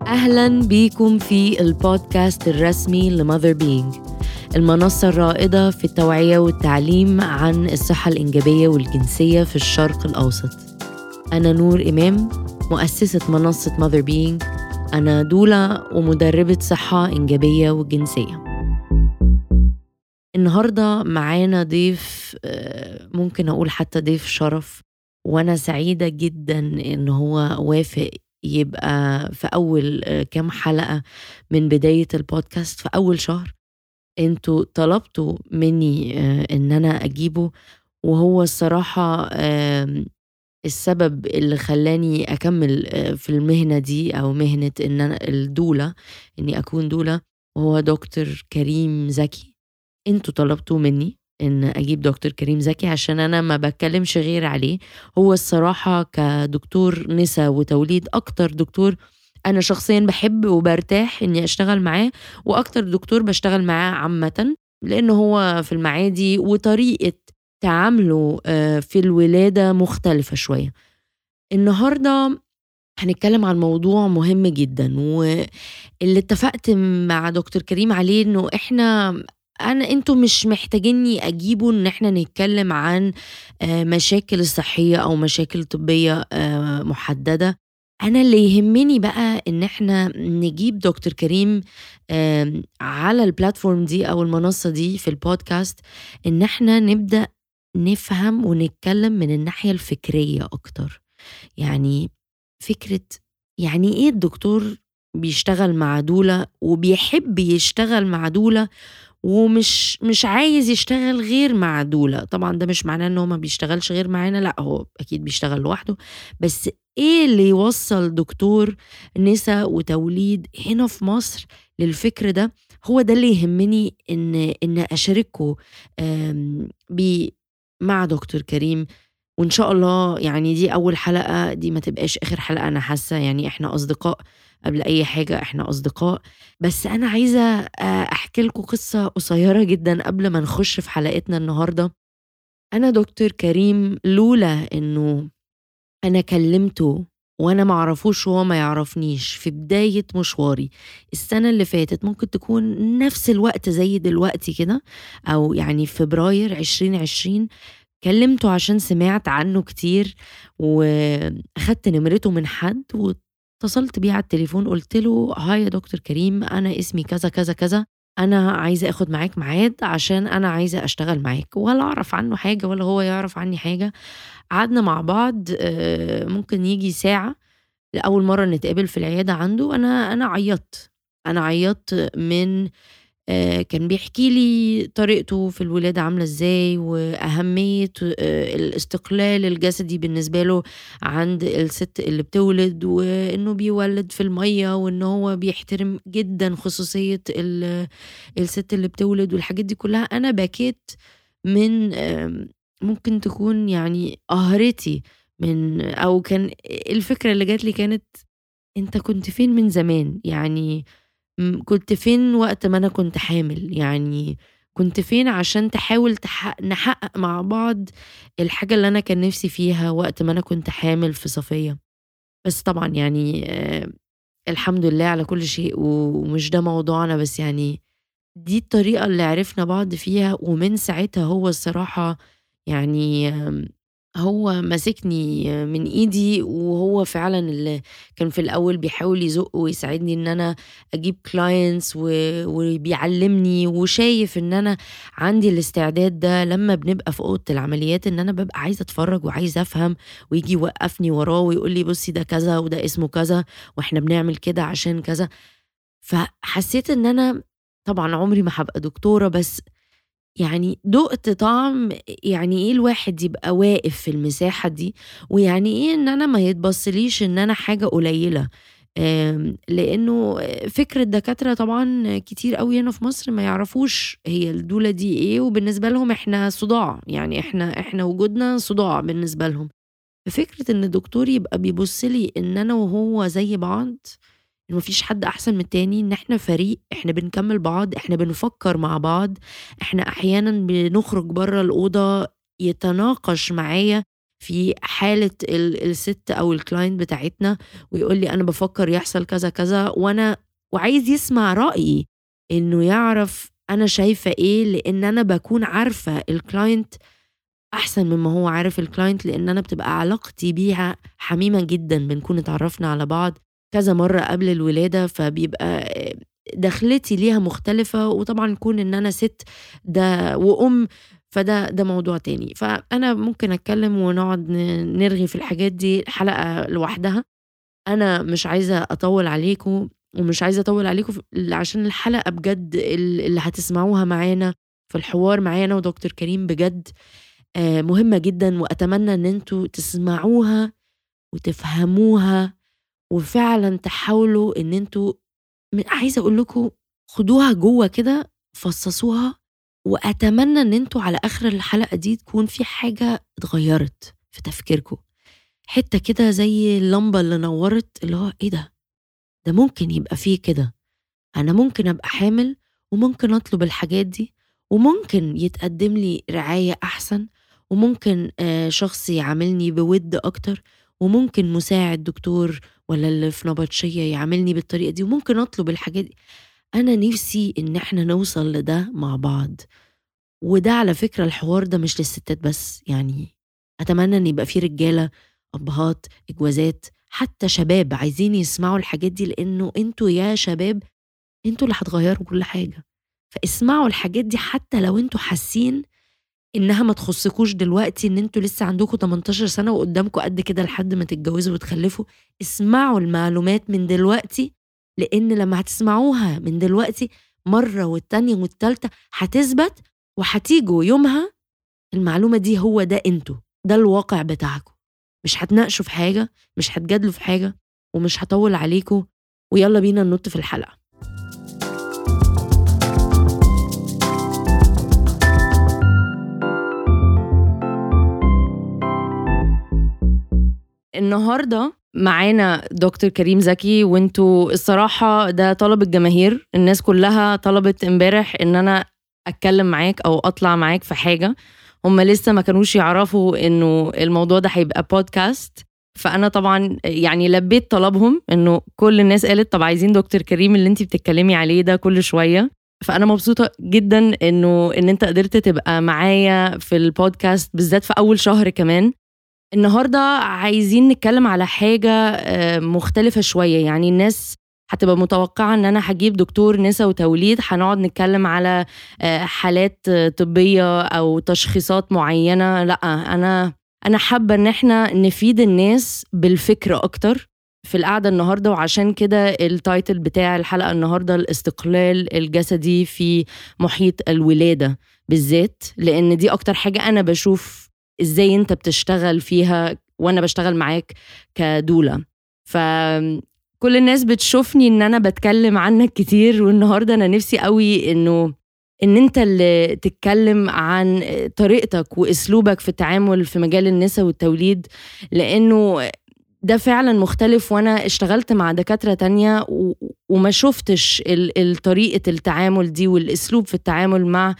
أهلا بيكم في البودكاست الرسمي لماذر بينج المنصة الرائدة في التوعية والتعليم عن الصحة الإنجابية والجنسية في الشرق الأوسط أنا نور إمام مؤسسة منصة ماذر بينج أنا دولة ومدربة صحة إنجابية وجنسية النهاردة معانا ضيف آه، ممكن أقول حتى ضيف شرف وأنا سعيدة جدا إن هو وافق يبقى في أول آه، كام حلقة من بداية البودكاست في أول شهر انتوا طلبتوا مني آه، ان انا اجيبه وهو الصراحة السبب اللي خلاني اكمل في المهنة دي او مهنة ان انا الدولة اني اكون دولة وهو دكتور كريم زكي انتوا طلبتوا مني ان اجيب دكتور كريم زكي عشان انا ما بتكلمش غير عليه هو الصراحة كدكتور نساء وتوليد اكتر دكتور انا شخصيا بحب وبرتاح اني اشتغل معاه واكتر دكتور بشتغل معاه عامة لانه هو في المعادي وطريقة تعامله آه، في الولادة مختلفة شوية النهاردة هنتكلم عن موضوع مهم جدا واللي اتفقت مع دكتور كريم عليه انه احنا انا انتوا مش محتاجيني اجيبه ان احنا نتكلم عن آه، مشاكل صحيه او مشاكل طبيه آه، محدده انا اللي يهمني بقى ان احنا نجيب دكتور كريم على البلاتفورم دي او المنصه دي في البودكاست ان احنا نبدا نفهم ونتكلم من الناحيه الفكريه اكتر يعني فكره يعني ايه الدكتور بيشتغل مع دولة وبيحب يشتغل مع دولة ومش مش عايز يشتغل غير مع دولة طبعا ده مش معناه ان هو ما بيشتغلش غير معانا لا هو اكيد بيشتغل لوحده بس ايه اللي يوصل دكتور نساء وتوليد هنا في مصر للفكر ده هو ده اللي يهمني ان ان اشاركه بيه مع دكتور كريم وان شاء الله يعني دي اول حلقه دي ما تبقاش اخر حلقه انا حاسه يعني احنا اصدقاء قبل اي حاجه احنا اصدقاء بس انا عايزه آه، احكي لكم قصه قصيره جدا قبل ما نخش في حلقتنا النهارده انا دكتور كريم لولا انه انا كلمته وانا معرفوش وهو ما يعرفنيش في بداية مشواري السنة اللي فاتت ممكن تكون نفس الوقت زي دلوقتي كده او يعني في فبراير 2020 كلمته عشان سمعت عنه كتير واخدت نمرته من حد اتصلت بيه على التليفون قلت له هاي يا دكتور كريم انا اسمي كذا كذا كذا انا عايزه اخد معاك ميعاد عشان انا عايزه اشتغل معاك ولا اعرف عنه حاجه ولا هو يعرف عني حاجه قعدنا مع بعض آه، ممكن يجي ساعه لاول مره نتقابل في العياده عنده انا انا عيطت انا عيطت من آه، كان بيحكي لي طريقته في الولادة عاملة ازاي وأهمية آه، الاستقلال الجسدي بالنسبة له عند الست اللي بتولد وإنه بيولد في المية وإن هو بيحترم جدا خصوصية الست اللي بتولد والحاجات دي كلها أنا بكيت من ممكن تكون يعني قهرتي من أو كان الفكرة اللي جات لي كانت انت كنت فين من زمان يعني كنت فين وقت ما أنا كنت حامل يعني كنت فين عشان تحاول تحقق نحقق مع بعض الحاجة اللي أنا كان نفسي فيها وقت ما أنا كنت حامل في صفية بس طبعا يعني آه الحمد لله على كل شيء ومش ده موضوعنا بس يعني دي الطريقة اللي عرفنا بعض فيها ومن ساعتها هو الصراحة يعني آه هو ماسكني من إيدي وهو فعلًا اللي كان في الأول بيحاول يزُق ويساعدني إن أنا أجيب كلاينتس وبيعلّمني وشايف إن أنا عندي الاستعداد ده لمّا بنبقى في أوضة العمليات إن أنا ببقى عايزة أتفرّج وعايزة أفهم ويجي يوقّفني وراه ويقول لي بُصّي ده كذا وده اسمه كذا وإحنا بنعمل كده عشان كذا. فحسّيت إن أنا طبعًا عمري ما هابقى دكتورة بس يعني دُقت طعم يعني إيه الواحد يبقى واقف في المساحة دي، ويعني إيه إن أنا ما يتبصّليش إن أنا حاجة قليّلة، لإنه فكر الدكاترة طبعًا كتير أوي هنا في مصر ما يعرفوش هي الدولة دي إيه، وبالنسبة لهم إحنا صُداع، يعني إحنا إحنا وجودنا صُداع بالنسبة لهم. ففكرة إن الدكتور يبقى بيبُص لي إن أنا وهو زي بعض إن مفيش حد أحسن من التاني إن إحنا فريق إحنا بنكمل بعض إحنا بنفكر مع بعض إحنا أحيانا بنخرج بره الأوضة يتناقش معايا في حالة الست أو الكلاينت بتاعتنا ويقول لي أنا بفكر يحصل كذا كذا وأنا وعايز يسمع رأيي إنه يعرف أنا شايفة إيه لأن أنا بكون عارفة الكلاينت أحسن مما هو عارف الكلاينت لأن أنا بتبقى علاقتي بيها حميمة جدا بنكون اتعرفنا على بعض كذا مرة قبل الولادة فبيبقى دخلتي ليها مختلفة وطبعا كون ان انا ست ده وام فده ده موضوع تاني فانا ممكن اتكلم ونقعد نرغي في الحاجات دي حلقة لوحدها انا مش عايزة اطول عليكم ومش عايزة اطول عليكم عشان الحلقة بجد اللي هتسمعوها معانا في الحوار معانا ودكتور كريم بجد آه، مهمة جدا واتمنى ان انتوا تسمعوها وتفهموها وفعلا تحاولوا ان انتوا عايزه اقول لكم خدوها جوه كده فصصوها واتمنى ان انتوا على اخر الحلقه دي تكون في حاجه اتغيرت في تفكيركم حته كده زي اللمبه اللي نورت اللي هو ايه ده ده ممكن يبقى فيه كده انا ممكن ابقى حامل وممكن اطلب الحاجات دي وممكن يتقدم لي رعايه احسن وممكن آه، شخص يعاملني بود اكتر وممكن مساعد دكتور ولا اللي في نبطشية يعاملني بالطريقة دي وممكن أطلب الحاجات دي أنا نفسي إن إحنا نوصل لده مع بعض وده على فكرة الحوار ده مش للستات بس يعني أتمنى إن يبقى في رجالة أبهات إجوازات حتى شباب عايزين يسمعوا الحاجات دي لأنه أنتوا يا شباب أنتوا اللي هتغيروا كل حاجة فاسمعوا الحاجات دي حتى لو أنتوا حاسين انها ما تخصكوش دلوقتي ان انتوا لسه عندكم 18 سنه وقدامكم قد كده لحد ما تتجوزوا وتخلفوا اسمعوا المعلومات من دلوقتي لان لما هتسمعوها من دلوقتي مره والتانيه والتالته هتثبت وهتيجوا يومها المعلومه دي هو ده انتوا ده الواقع بتاعكم مش هتناقشوا في حاجه مش هتجادلوا في حاجه ومش هطول عليكم ويلا بينا ننط في الحلقه النهارده معانا دكتور كريم زكي وانتوا الصراحه ده طلب الجماهير الناس كلها طلبت امبارح ان انا اتكلم معاك او اطلع معاك في حاجه هم لسه ما كانوش يعرفوا انه الموضوع ده هيبقى بودكاست فانا طبعا يعني لبيت طلبهم انه كل الناس قالت طب عايزين دكتور كريم اللي انت بتتكلمي عليه ده كل شويه فانا مبسوطه جدا انه ان انت قدرت تبقى معايا في البودكاست بالذات في اول شهر كمان النهارده عايزين نتكلم على حاجه آه، مختلفه شويه يعني الناس هتبقى متوقعه ان انا هجيب دكتور نسا وتوليد هنقعد نتكلم على آه، حالات طبيه او تشخيصات معينه لا انا انا حابه ان احنا نفيد الناس بالفكر اكتر في القعدة النهاردة وعشان كده التايتل بتاع الحلقة النهاردة الاستقلال الجسدي في محيط الولادة بالذات لأن دي أكتر حاجة أنا بشوف ازاي انت بتشتغل فيها وانا بشتغل معاك كدولة فكل الناس بتشوفني ان انا بتكلم عنك كتير والنهارده انا نفسي قوي انه ان انت اللي تتكلم عن طريقتك واسلوبك في التعامل في مجال النساء والتوليد لانه ده فعلا مختلف وانا اشتغلت مع دكاتره تانية وما شفتش طريقه التعامل دي والاسلوب في التعامل مع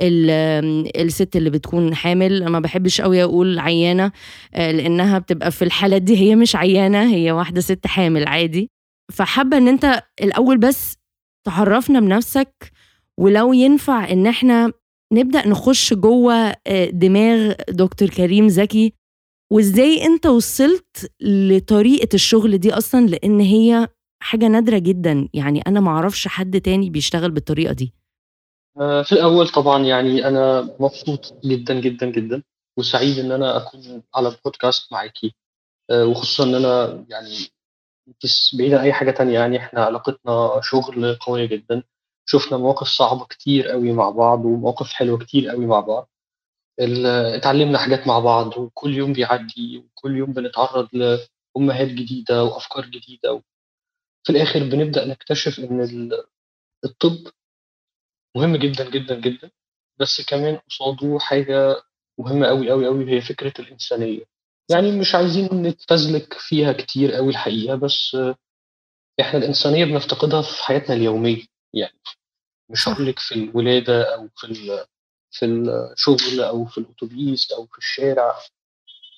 الست اللي بتكون حامل ما بحبش قوي اقول عيانه آه، لانها بتبقى في الحالات دي هي مش عيانه هي واحده ست حامل عادي فحابه ان انت الاول بس تعرفنا بنفسك ولو ينفع ان احنا نبدا نخش جوه آه، دماغ دكتور كريم زكي وازاي انت وصلت لطريقه الشغل دي اصلا لان هي حاجه نادره جدا يعني انا ما اعرفش حد تاني بيشتغل بالطريقه دي آه، في الاول طبعا يعني انا مبسوط جدا جدا جدا وسعيد ان انا اكون على البودكاست معاكي آه، وخصوصا ان انا يعني بس بعيد عن اي حاجه تانية يعني احنا علاقتنا شغل قويه جدا شفنا مواقف صعبه كتير قوي مع بعض ومواقف حلوه كتير قوي مع بعض اتعلمنا حاجات مع بعض وكل يوم بيعدي وكل يوم بنتعرض لأمهات جديدة وأفكار جديدة وفي الآخر بنبدأ نكتشف إن الطب مهم جدا جدا جدا بس كمان قصاده حاجة مهمة أوي أوي أوي هي فكرة الإنسانية يعني مش عايزين نتفزلك فيها كتير أوي الحقيقة بس إحنا الإنسانية بنفتقدها في حياتنا اليومية يعني مش هقول لك في الولادة أو في في الشغل او في الاتوبيس او في الشارع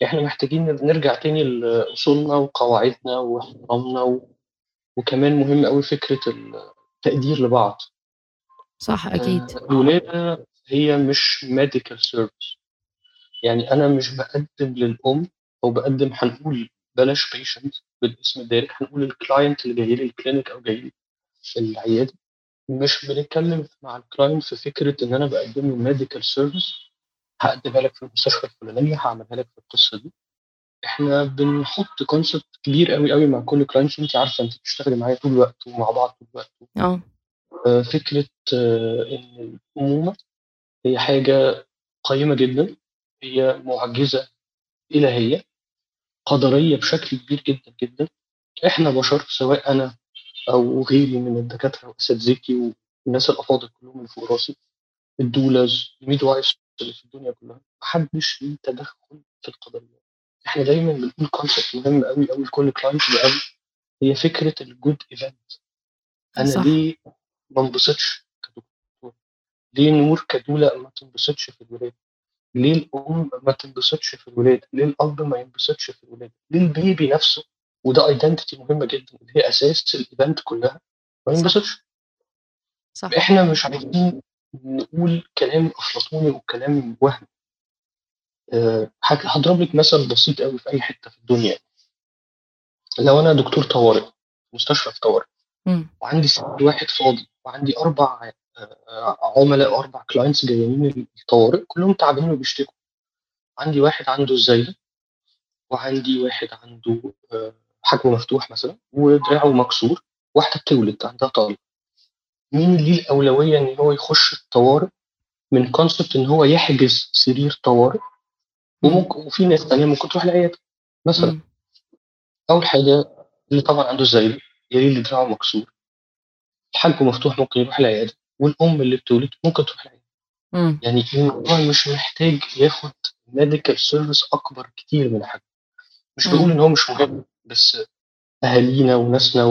إحنا محتاجين نرجع تاني لأصولنا وقواعدنا واحترامنا و وكمان مهم أوي فكرة التقدير لبعض. صح آآ أكيد. الولادة هي مش medical service يعني أنا مش باقدّم للأم أو باقدّم هنقول بلاش patient بالاسم الدارج، هنقول الclient اللي جاي لي الclinic أو جاي لي العيادة، مش بنتكلم مع الclient في فكرة إن أنا باقدّم له medical service هاقدّمها لك في المستشفى الفلانية، هاعملها لك في القصة دي. إحنا بنحط concept كبير أوي، أوي مع كل client أنتِ عارفة أنتِ بتشتغلي معايا طول الوقت ومع بعض طول الوقت. آه. آآ فكرة إن الأمومة هي حاجة قيّمة جدًا، هي معجزة إلهية، قدرية بشكل كبير جدًا، جدًا. إحنا بشر سواء أنا أو غيري من الدكاترة وأساتذتي والناس الأفاضل كلّهم اللي فوق راسي، الdoulas الmidwives اللي في الدنيا كلّها، ما حدش ليه تدخُّل في القدريات. إحنا دايمًا بنقول concept مهم أوي، أوي لكل client بيقابله، هي فكرة الgood event. أنا صح. ليه ما انبسطش كدكتور؟ ليه نور كدولة ما تنبسطش في الولادة؟ ليه الأم ما تنبسطش في الولادة؟ ليه الأب ما ينبسطش في الولادة؟ ليه الbaby نفسه وده identity مهمة جدًا، اللي هي أساس الevent كلّها ما صح. ينبسطش؟ صح. إحنا مش عايزين نقول كلام أفلاطوني وكلام وهمي. آآ هاك هاضرب لِك مثل بسيط أوي في أي حتّة في الدنيا. لو أنا دكتور طوارئ، مستشفى في طوارئ، إمم. وعندي سرير واحد فاضي وعندي 4 آآ عُملا أو 4 clients جايين الطوارئ كلّهم تعبانين وبيشتكوا. عندي واحد عنده الزايدة، وعندي واحد عنده آآ حاجبه مفتوح مثلًا ودراعه مكسور، واحدة بتولد عندها طلق. مين ليه الأولوية إن هو يخش الطوارئ من concept إن هو يحجز سرير طوارئ إمم. وممكن وفي ناس تانية ممكن تروح العيادة مثلًا. إمم. أول حاجة اللي طبعًا عنده الزايدة، يا اللي دراعه مكسور. حاجبه مفتوح ممكن يروح العيادة، والأم اللي بتولد ممكن تروح العيادة. إمم. يعني الموضوع مش محتاج ياخد medical service أكبر كتير من حجمه. مش باقول إمم. إن هو مش مهم، بس أهالينا وناسنا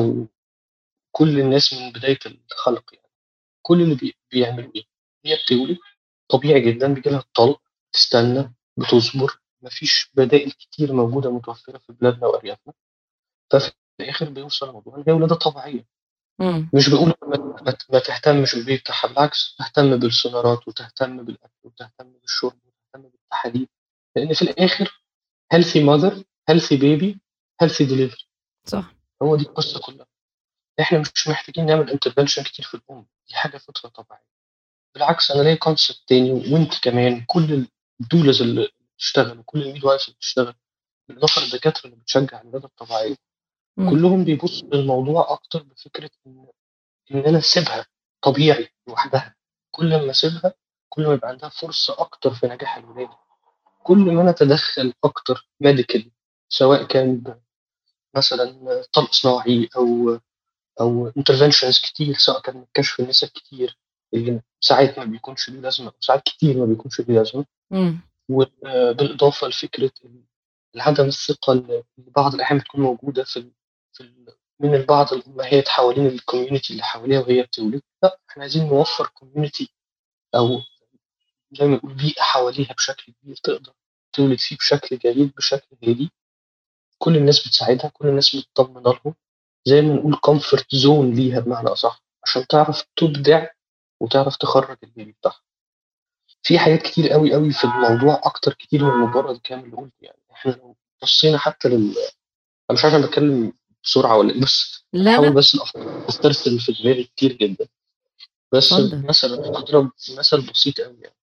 وكل الناس من بداية الخلق يعني، كل اللي بي بيعملوا إيه؟ هي بتولد طبيعي جدًا بييجي لها الطلق، تستنى، بتصبر، ما فيش بدائل كتير موجودة متوفرة في بلادنا وأريافنا. ففي الآخر بيوصل الموضوع إن هي ولادة طبيعية. إمم. مش باقول ما ما ما تهتمش بالبيبي بتاعها، بالعكس تهتم بالسونارات وتهتم بالأكل وتهتم بالشرب وتهتم بالتحاليل، لإن في الآخر healthy mother healthy baby healthy delivery. صح. هو دي القصة كلّها. إحنا مش محتاجين نعمل intervention كتير في الأم، دي حاجة فطرة طبيعية. بالعكس أنا ليّا concept تاني وأنتِ كمان كل الdoulas اللي بتشتغل وكل الmidwives اللي بتشتغل، بالإضافة للدكاترة اللي بتشجع الولادة الطبيعية، إمم. كلّهم بيبصوا للموضوع أكتر بفكرة إن إن أنا أسيبها طبيعي لوحدها، كل أمّا أسيبها كل ما يبقى عندها فرصة أكتر في نجاح الولادة. كل ما أنا أتدخّل أكتر medically سواء كان ب مثلًا طلق صناعي أو أو interventions كتير سواء كان كشف النسا كتير، اللي ساعات ما بيكونش ليه لازمة وساعات كتير ما بيكونش ليه لازمة. إمم. وبالإضافة لفكرة ال عدم الثقة اللي بعض الأحيان بتكون موجودة في ال في ال من البعض الأمهات حوالين الcommunity اللي حواليها وهي بتولد، لأ إحنا عايزين نوفّر community أو زي ما نقول بيئة حواليها بشكل كبير تقدر تولد فيه بشكل جيد، بشكل هادي. كل الناس بتساعدها، كل الناس متطمنة لهم، زي ما نقول comfort zone ليها بمعنى أصح، عشان تعرف تبدع وتعرف تخرّج البيبي بتاعها. في حاجات كتير أوي، أوي في الموضوع أكتر كتير من مجرد الكلام اللي قُلته يعني. إحنا لو بصينا حتى لل أنا مش عارف أنا باتكلم بسرعة والّا إيه، بس لا، باحاول لأ. بس الأفكار تسترسل في دماغي كتير جدًا. بس اتفضل. مثلًا هاضرب مثل بسيط أوي يعني.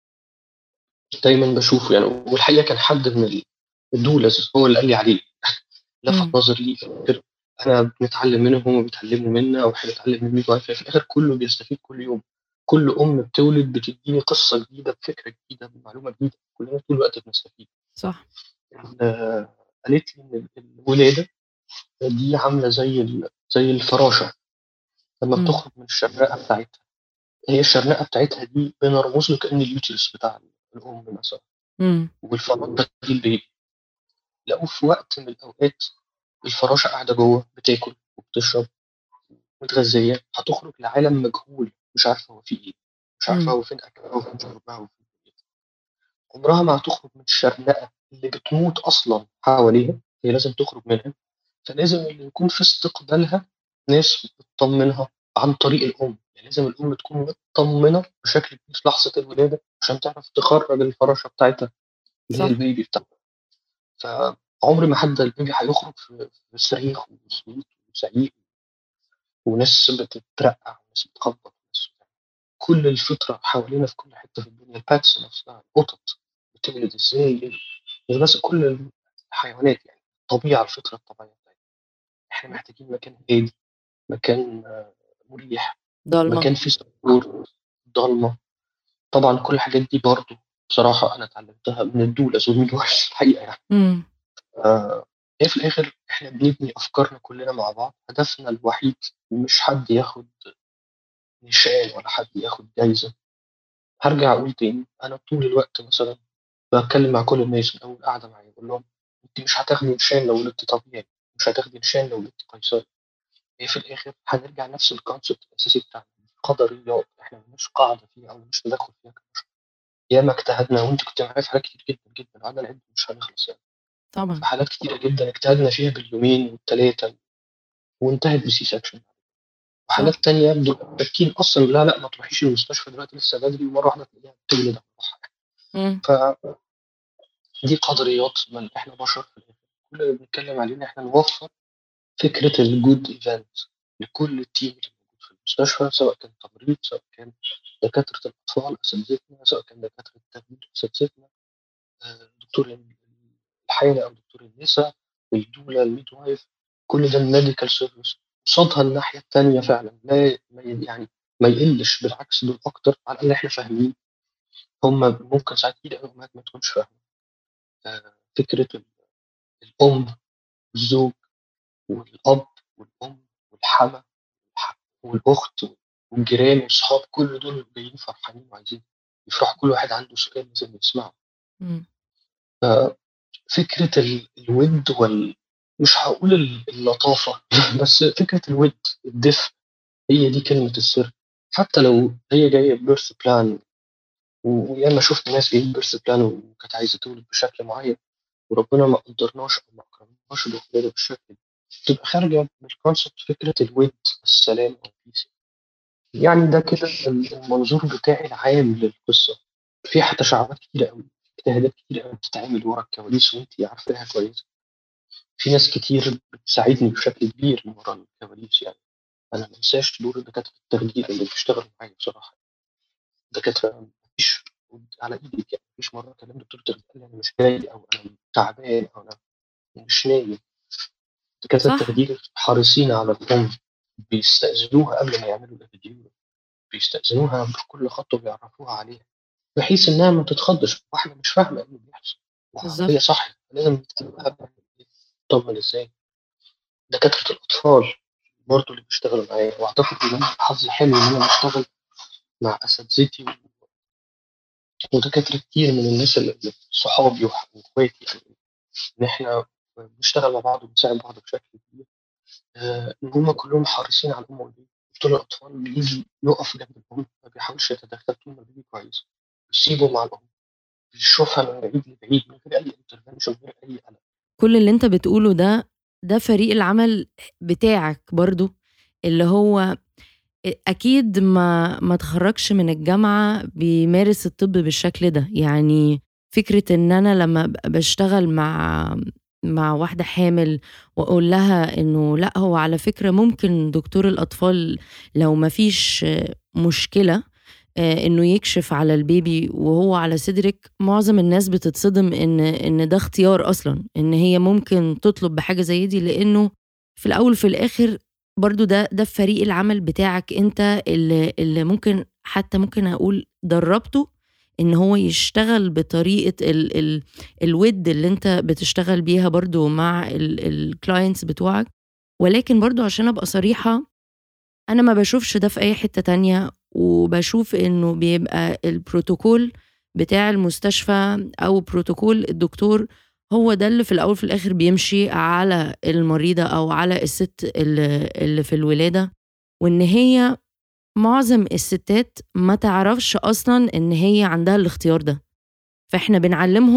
دايمًا باشوفه يعني والحقيقة كان حد من ال الdoulas هو اللي قال لي عليه، لفت إمم. نظري ليه فاكر إحنا بنتعلم منهم وهُم بيتعلموا منا وإحنا بنتعلم من الmidwife في الآخر كلّه بيستفيد كل يوم. كل أم بتولد بتدّيني قصة جديدة بفكرة جديدة بمعلومة جديدة، كلنا طول الوقت بنستفيد. صح. ال قالت لي إن ال الولادة دي عاملة زي ال زي الفراشة، لمّا إمم. بتخرج من الشرنقة بتاعتها، هي الشرنقة بتاعتها دي بنرمز له كإن الuterus بتاع الأم مثلًا، إمم. والفراشة دي البيبي. لقوا في وقت من الأوقات الفراشة قاعدة جوّه بتاكل وبتشرب متغذية، هتخرج لعالم مجهول مش عارفة هو فيه إيه، مش عارفة إمم. هو فين أكلها وفين شربها وفين دنيتها. عمرها ما هتخرج من الشرنقة اللي بتموت أصلًا حواليها، هي لازم تخرج منها، فلازم اللي يكون في استقبالها ناس بتطمنها عن طريق الأم، يعني لازم الأم تكون متطمنة بشكل كبير في لحظة الولادة عشان تعرف تخرّج الفراشة بتاعتها اللي هي صح. البيبي بتاعها. فعمر ما حد البيبي هيخرج في في صريخ وصوت وزعيق وناس بتترقع وناس بتخبط وناس كل الفطرة حوالينا في كل حتة في الدنيا الباتس نفسها القطط بتولد ازاي مش بس كل الحيوانات يعني الطبيعة الفطرة الطبيعية بتاعتنا احنا محتاجين مكان هادي مكان آه، مريح ضلمة مكان فيه سكور ضلمة طبعا كل الحاجات دي برضو بصراحة أنا اتعلمتها من الدولة ومن الوحش الحقيقة يعني مم. آه، هي في الآخر إحنا بنبني أفكارنا كلنا مع بعض هدفنا الوحيد مش حد ياخد نشان ولا حد ياخد جايزة هرجع أقول تاني أنا طول الوقت مثلا بتكلم مع كل الناس من أول قاعدة معايا بقول لهم أنت مش هتاخدي نشان لو ولدتي طبيعي مش هتاخدي نشان لو ولدتي قيصري هي في الآخر هنرجع نفس الكونسيبت الأساسي بتاعنا قدريات إحنا مش قاعدة فيها أو مش تدخل فيها كبشر ياما اجتهدنا وأنت كنت معايا في حاجات كتير جدا جدا قعدنا نعد مش هنخلص يعني طبعا في حالات كتيرة جدا اجتهدنا فيها باليومين والتلاتة وانتهت بسي سكشن وحالات صح تانية بنبقى شاكين أصلا لا لا ما تروحيش المستشفى دلوقتي لسه بدري ومرة واحدة تلاقيها بتولد مم. فدي قدريات من إحنا بشر في الآخر كل اللي بنتكلم عليه إن إحنا نوفر فكرة الجود إيفنت لكل التيم اللي موجود في المستشفى سواء كان تمريض سواء كان دكاترة الأطفال أساتذتنا سواء كان دكاترة التخدير أساتذتنا آه، دكتور الحالة أو دكتور النساء الدولة الميد وايف كل ده الميديكال سيرفيس قصادها الناحية التانية فعلا لا ما ي- يعني ما يقلش بالعكس دول أكتر على الأقل إحنا فاهمين هم ممكن ساعات كتير أوي أمهات ما تكونش فاهمة آه، فكرة ال- الأم والزوج والأب والأم والحما والح- والأخت والجيران والصحاب كل دول جايين فرحانين وعايزين يفرحوا كل واحد عنده سؤال لازم يسمعه مم. فكرة ال- الود وال مش هقول ال- اللطافة بس فكرة الود الدفء هي دي كلمة السر حتى لو هي جاية بيرث بلان وياما شفت ناس جايين بيرث بلان وكانت عايزة تولد بشكل معين وربنا ما قدرناش أو ما أكرمناش بالولادة بالشكل ده تبقى خارجة من الكونسبت فكرة الود السلام أو peace يعني ده كده ال- المنظور بتاعي العام للقصة في تشعبات كتيرة قوي اجتهادات كتيرة قوي بتتعمل ورا الكواليس وانت عارفاها كويس في ناس كتير بتساعدني بشكل كبير من ورا الكواليس يعني انا ما انساش دور دكاتره التخدير اللي بيشتغلوا معايا بصراحه دكاتره مفيش على ايدك يعني مفيش مره كلمت دكتور تخدير قال لي انا مش جاي او انا تعبان او انا مش نايم دكاتره صح التخدير حريصين على الام بيستأذنوها قبل ما يعملوا الابيديول بيستأذنوها بكل خطوه بيعرفوها عليها بحيث انها ما تتخضش واحده مش فاهمه ايه اللي بيحصل بالظبط وهي صح لازم نتكلمها تطمن ازاي دكاتره الاطفال برضه اللي بيشتغلوا معايا واعتقد ان انا حظي حلو ان انا بشتغل مع اساتذتي ودكاتره كتير من الناس اللي اللي صحابي وح- واخواتي يعني ان احنا بنشتغل مع بعض وبنساعد بعض بشكل كبير آه، ان هم كلهم حريصين على الام والبيبي دكتور الاطفال بيجي يقف جنب الام ما بيحاولش يتدخل طول ما البيبي كويس بيسيبه مع الام بيشوفها من بعيد لبعيد من غير اي انترفنشن من غير اي قلق كل اللي انت بتقوله ده ده فريق العمل بتاعك برضو اللي هو اكيد ما ما تخرجش من الجامعه بيمارس الطب بالشكل ده يعني فكره ان انا لما أبقى بشتغل مع مع واحده حامل واقول لها انه لا هو على فكره ممكن دكتور الاطفال لو ما فيش مشكله آه، انه يكشف على البيبي وهو على صدرك معظم الناس بتتصدم ان ان ده اختيار اصلا ان هي ممكن تطلب بحاجه زي دي لانه في الاول وفي الاخر برضو ده ده فريق العمل بتاعك انت اللي, اللي ممكن حتى ممكن اقول دربته ان هو يشتغل بطريقه ال ال الود اللي انت بتشتغل بيها برضو مع الكلاينتس بتوعك ولكن برضو عشان ابقى صريحه انا ما بشوفش ده في اي حته تانية وبشوف انه بيبقى البروتوكول بتاع المستشفى او بروتوكول الدكتور هو ده اللي في الاول في الاخر بيمشي على المريضه او على الست اللي, اللي في الولاده وان هي معظم الستات ما تعرفش اصلا ان هي عندها الاختيار ده فاحنا بنعلمهم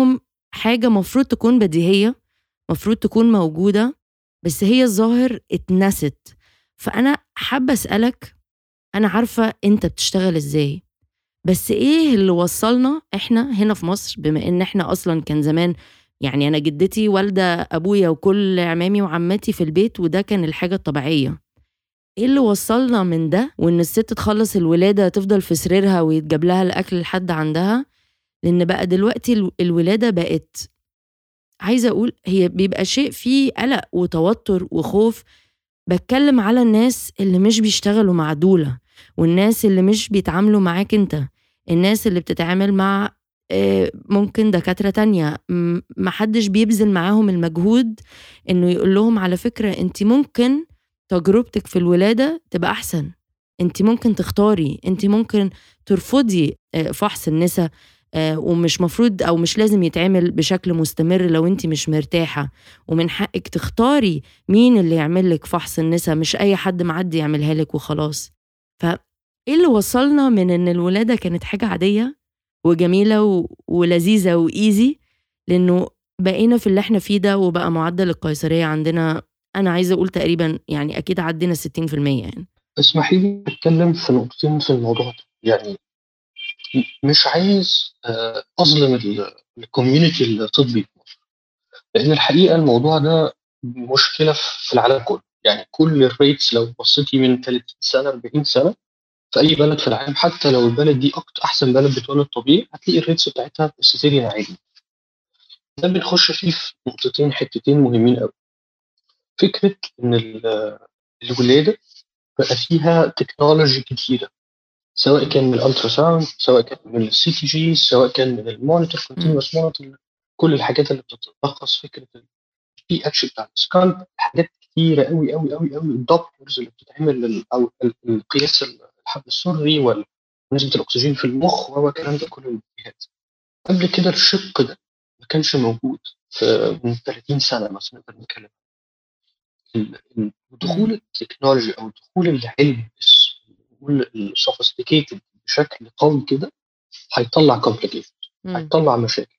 حاجة مفروض تكون بديهية مفروض تكون موجودة بس هي الظاهر اتنست فأنا حابة أسألك أنا عارفة أنت بتشتغل إزاي بس إيه اللي وصلنا إحنا هنا في مصر بما إن إحنا أصلا كان زمان يعني أنا جدتي والدة أبويا وكل عمامي وعماتي في البيت وده كان الحاجة الطبيعية ايه اللي وصلنا من ده وان الست تخلص الولاده تفضل في سريرها ويتجاب لها الاكل لحد عندها لان بقى دلوقتي الولاده بقت عايزه اقول هي بيبقى شيء فيه قلق وتوتر وخوف بتكلم على الناس اللي مش بيشتغلوا مع دولة والناس اللي مش بيتعاملوا معاك انت الناس اللي بتتعامل مع آه، ممكن دكاترة تانية محدش بيبذل معاهم المجهود انه يقول لهم على فكرة انت ممكن تجربتك في الولادة تبقى أحسن انت ممكن تختاري انت ممكن ترفضي آه، فحص النساء آه، ومش مفروض او مش لازم يتعمل بشكل مستمر لو انت مش مرتاحه ومن حقك تختاري مين اللي يعمل لك فحص النساء مش اي حد معدي يعملها لك وخلاص فايه اللي وصلنا من ان الولاده كانت حاجه عاديه وجميله و... ولذيذه وايزي لانه بقينا في اللي احنا فيه ده وبقى معدل القيصريه عندنا انا عايزه اقول تقريبا يعني اكيد عدينا 60% يعني اسمحي لي اتكلم في نقطتين في الموضوع ده يعني مش عايز آه، اظلم الكوميونتي الطبي في مصر لان الحقيقه الموضوع ده مشكله في العالم كله يعني كل الريتس لو بصيتي من 30 سنه 40 سنه في اي بلد في العالم حتى لو البلد دي اكتر احسن بلد بتولد طبيعي هتلاقي الريتس بتاعتها السيزيريان عادي ده بنخش فيه في نقطتين حتتين مهمين قوي فكره ان الولاده بقى فيها تكنولوجي كتيره سواء كان من الالترا ساوند سواء كان من السي تي جي سواء كان من المونيتور كونتينوس مونيتور كل الحاجات اللي بتتلخص فكره البي اتش بتاع السكان حاجات كتيره قوي قوي قوي قوي الدوبلرز اللي بتتعمل او القياس الحبل السري ونسبه الاكسجين في المخ وهو الكلام ده كله الجهاز قبل كده الشق ده ما كانش موجود في من 30 سنه مثلا نقدر نتكلم دخول التكنولوجي او دخول العلم السوفيستيكيتد بشكل قوي كده هيطلع كومبليكيشن هيطلع مشاكل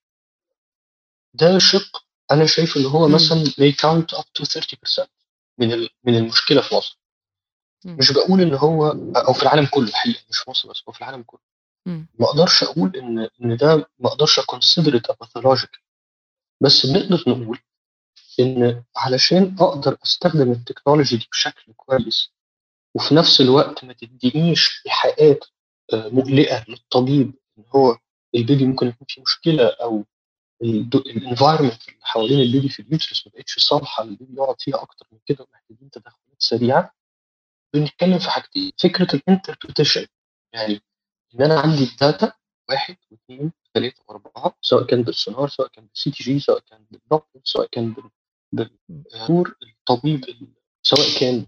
ده شق انا شايف ان هو مثلا may count up to 30% من من المشكله في مصر مش بقول ان هو او في العالم كله الحقيقه مش في مصر بس هو في العالم كله ما اقدرش اقول ان ان ده ما اقدرش اكونسيدر ات باثولوجيكال بس نقدر نقول ان علشان اقدر استخدم التكنولوجي دي بشكل كويس وفي نفس الوقت ما تدينيش ايحاءات آه، مقلقه للطبيب ان هو البيبي ممكن يكون فيه مشكله او الانفايرمنت اللي حوالين البيبي في اليوترس ما بقتش صالحه للبيبي يقعد فيها اكتر من كده ومحتاجين تدخلات سريعه بنتكلم في حاجتين فكره الانتربريتيشن يعني ان انا عندي الداتا واحد واثنين ثلاثه واربعه سواء كان بالسونار سواء كان بالسي تي جي سواء كان بالدكتور سواء كان بالدكتور الطبيب سواء كان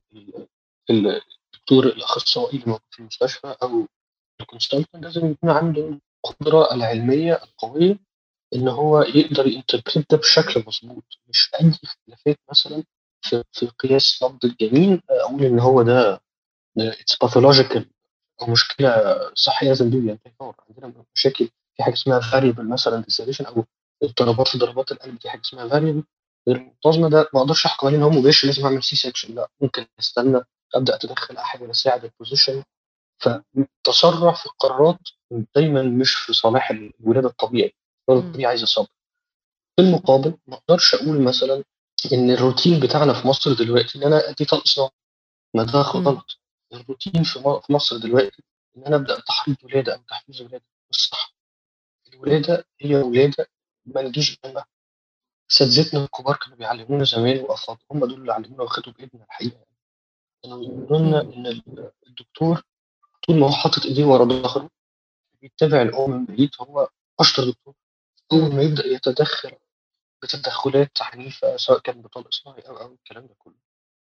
الدكتور الاخصائي اللي موجود في المستشفى او الكونسلتنت لازم يكون عنده القدره العلميه القويه ان هو يقدر ينتربريت ده بشكل مظبوط مش اي اختلافات مثلا في, في قياس نبض الجنين اقول ان هو ده اتس باثولوجيكال او مشكله صحيه لازم دول ينتهي عندنا مشاكل في حاجه اسمها فاريبل مثلا ديسيليشن او اضطرابات في ضربات القلب في حاجه اسمها فاريبل غير منتظمه ده ما اقدرش احكم عليه ان هو مباشر لازم اعمل سي سكشن لا ممكن استنى ابدا اتدخل احاول اساعد البوزيشن فالتسرع في القرارات دايما مش في صالح الولاده الطبيعي الولاده الطبيعي عايزه صبر في المقابل ما اقدرش اقول مثلا ان الروتين بتاعنا في مصر دلوقتي ان انا ادي طلق صناعي ما ده غلط الروتين في مصر دلوقتي ان انا ابدا تحريض ولاده او تحفيز ولاده مش صح الولاده هي ولاده ما نجيش جنبها اساتذتنا الكبار كانوا بيعلمونا زمان وافاضل هم دول اللي علمونا واخدوا بايدنا الحقيقه كانوا يقولوا لنا ان الدكتور طول ما هو حاطط ايديه ورا ظهره بيتابع الام من بعيد هو اشطر دكتور اول ما يبدا يتدخل بتدخلات عنيفه سواء كان بطل اصلاحي او او الكلام ده كله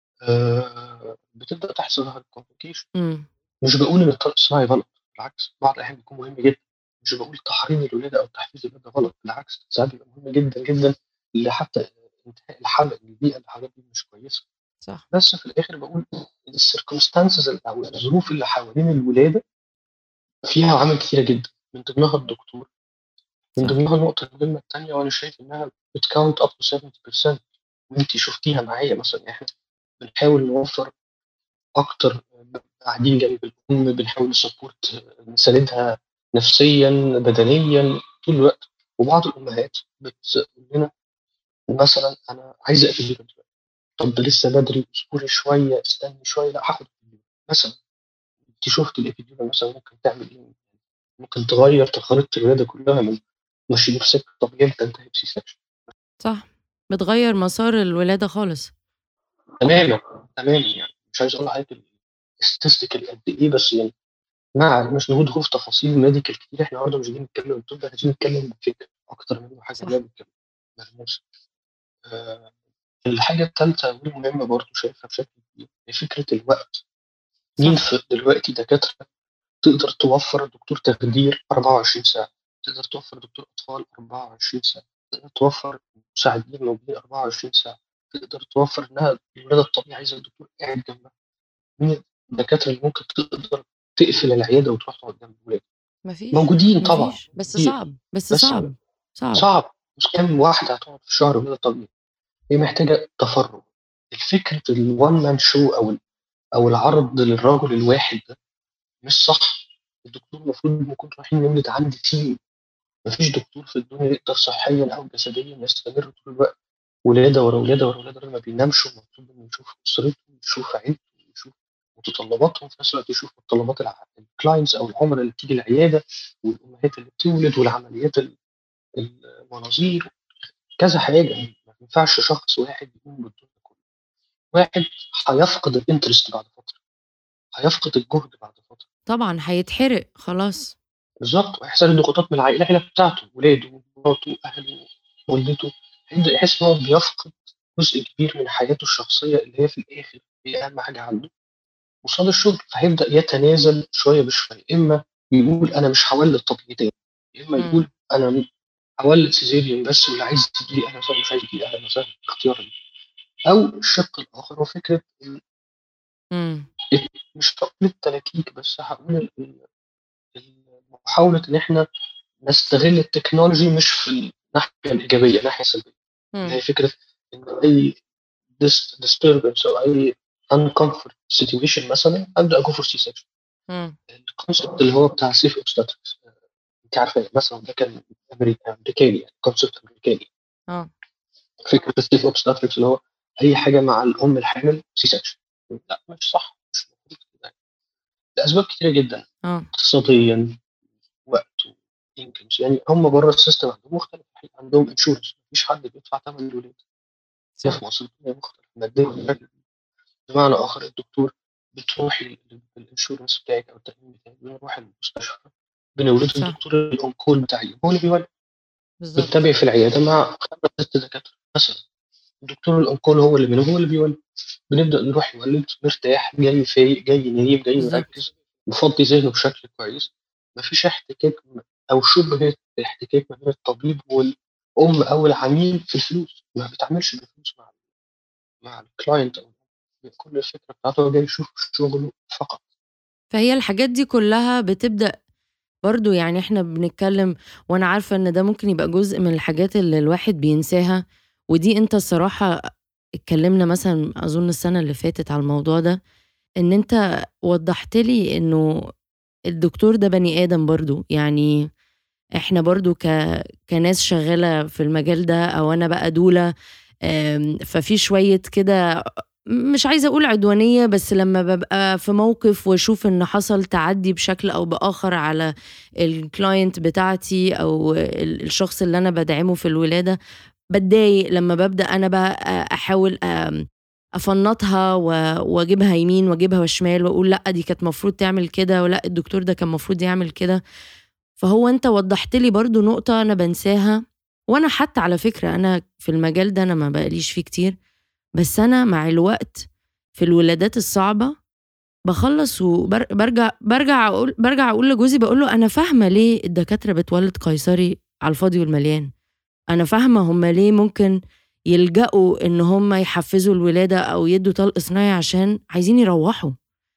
آه بتبدا تحصل ظهر الكومبليكيشن مش بقول ان الطلق الصناعي غلط بالعكس بعض الاحيان بيكون مهم جدا مش بقول تحريم الولاده او تحفيز الولاده غلط بالعكس ساعات بيبقى مهم جدا جدا لحتى انتهاء الحمل البيئه الحاجات دي مش كويسه صح بس في الاخر بقول السيركمستانسز او الظروف اللي حوالين الولاده فيها عوامل كثيره جدا من ضمنها الدكتور من صح. ضمنها النقطة المهمة التانية وأنا شايف إنها بتكاونت أب تو 70% وأنتِ شُفتيها معايا مثلًا، إحنا بنحاول نوفّر أكتر قاعدين جنب الأم، بنحاول نسبورت نساندها نفسيًا، بدنيًا، طول الوقت، وبعض الأمهات بتقول لنا مثلًا أنا عايزة epidural دلوقتي، طب ده لسه بدري، اصبري شوية، استني شوية، لأ هاخد epidural مثلًا، أنتِ شُفتِ الepidural مثلًا ممكن تعمل إيه؟ ممكن تغيّر خريطة الولادة كلها من ماشيين في سكة طبيعية تنتهي بC section. صح، بتغيّر مسار الولادة خالص. تمامًا، تمامًا يعني، مش عايز أقول لحضرتك الstatistic قد إيه، بس يعني مع مش ندخل في تفاصيل medical كتير، إحنا النهارده مش جايين نتكلم طب، إحنا عايزين نتكلم فكر أكتر منه حاجة صح. ملموسة. آآ الحاجة التالتة ودي مهمة برضه شايفها بشكل كبير، هي فكرة الوقت. مين صح. في دلوقتي دكاترة تقدر توفّر دكتور تخدير 24 ساعة، تقدر توفّر دكتور أطفال 24 ساعة، تقدر توفّر مساعدين موجودين 24 ساعة، تقدر توفّر إنها الولادة الطبيعية عايزة الدكتور قاعد جنبها. مين الدكاترة اللي ممكن تقدر تقفل العيادة وتروح تقعد جنب الولاد؟ ما فيش، موجودين ما طبعًا، فيش، بس كتير، صعب، بس بس صعب، صعب. صعب، مش كام واحدة هتقعد في الشهر ولادة طبيعي، هي محتاجة تفرُّغ. الفكرة الone man show أو ال أو العرض للرجل الواحد ده مش صح، الدكتور المفروض نكون رايحين نولد عند team ما فيش دكتور في الدنيا يقدر صحيًا أو جسديًا يستمر طول الوقت ولادة ورا ولادة ورا ولادة، الراجل ما بينامش ومطلوب إنه يشوف أسرته ويشوف عيلته ويشوف متطلباتهم، في نفس الوقت يشوف متطلبات الع الclients أو العُملا اللي بتيجي العيادة والأمهات اللي بتولد والعمليات ال المناظير، كذا حاجة، ما ينفعش شخص واحد يقوم بالدور ده كله. واحد هيفقد الinterest بعد فترة، هيفقد الجهد بعد فترة. طبعًا هيتحرق خلاص. بالضبط، وهيحصل له ضغوطات من العائلة العيلة بتاعته، ولاده ومراته وأهله والدته، هيبدأ يحس إن هو بيفقد جزء كبير من حياته الشخصية اللي هي في الآخر هي أهم حاجة عنده، قصاد الشغل، فهيبدأ يتنازل شوية بشوية، إما يقول أنا مش هاولد طبيعي تاني، يا إما يقول إمم. أنا م هاولد cesarean بس واللي عايز تيجي لي أهلًا وسهلًا، مش عايز ييجي لي أهلًا وسهلًا، اختياري. أو الشق الآخر هو فكرة ال إمم. مش هاقول التلاكيك بس هاقول ال ال ال محاولة إن إحنا نستغل التكنولوجي مش في الناحية الإيجابية، الناحية السلبية، اللي إمم. هي فكرة إن أي dis disturbance أو أي uncomfort situation مثلًا أبدأ go for C section. إمم. الconcept اللي هو بتاع safe obstetrics أنتِ عارفاه مثلًا ده كان أمريكا أمريكاني يعني concept أمريكاني. آه. فكرة الsafe obstetrics اللي هو أي حاجة مع الأم الحامل C section. لأ مش صح، مش المفروض كده لأسباب كتيرة جدًا، آه. اقتصاديًا، وقت وincomes يعني هم برّه الsystem عندهم مختلف، عندهم insurance ما فيش حد بيدفع تمن الولادة. هنا صح. في مصر الدنيا مختلفة ماديًا بشكل بمعنى آخر الدكتور بتروحي بالinsurance بتاعِك أو التأمين بتاعِك بنروح المستشفى بنولد صح. الدكتور الon call بتاعي هو اللي بيولد. بالضبط. بتتابعي في العيادة مع 5، 6 دكاترة مثلًا، الدكتور الon call هو اللي منهم هو اللي بيولد، بنبدأ نروح يولد مرتاح، جاي فايق، جاي نايم، جاي بالضبط. مركّز، مفضّي ذهنه بشكل كويس، ما فيش احتكاك م أو شُبهة احتكاك ما بين الطبيب والأم أو العميل في الفلوس، ما بيتعاملش بالفلوس مع مع الclient أو كل الفكرة بتاعته هو جاي يشوف شغله فقط. فهي الحاجات دي كلها بتبدأ برضه يعني إحنا بنتكلم وأنا عارفة إن ده ممكن يبقى جزء من الحاجات اللي الواحد بينساها، ودي أنت الصراحة اتكلمنا مثلًا أظن السنة اللي فاتت على الموضوع ده، إن أنت وضّحت لي إنه الدكتور ده بني آدم برضه، يعني إحنا برضه ك كناس شغالة في المجال ده أو أنا بقى دولة آمم، ففي شوية كده مش عايزة أقول عدوانية، بس لمّا بابقى في موقف وأشوف إن حصل تعدّي بشكل أو بآخر على الclient بتاعتي أو ال الشخص اللي أنا بادعمه في الولادة، باتضايق لمّا بابدأ أنا بقى أ أحاول آمم، أفنّطها و وأجيبها يمين وأجيبها شمال وأقول لأ دي كانت المفروض تعمل كده، ولأ الدكتور ده كان المفروض يعمل كده. فهو أنت وضّحت لي برضه نقطة أنا بانساها، وأنا حتى على فكرة أنا في المجال ده أنا ما بقاليش فيه كتير، بس أنا مع الوقت في الولادات الصعبة باخلّص وبار بارجع بارجع أقول بارجع أقول لجوزي باقول له: "أنا فاهمة ليه الدكاترة بتولد قيصري على الفاضي والمليان، أنا فاهمة هم ليه ممكن يلجأوا إن هم يحفّزوا الولادة أو يدّوا طلق صناعي عشان عايزين يروّحوا."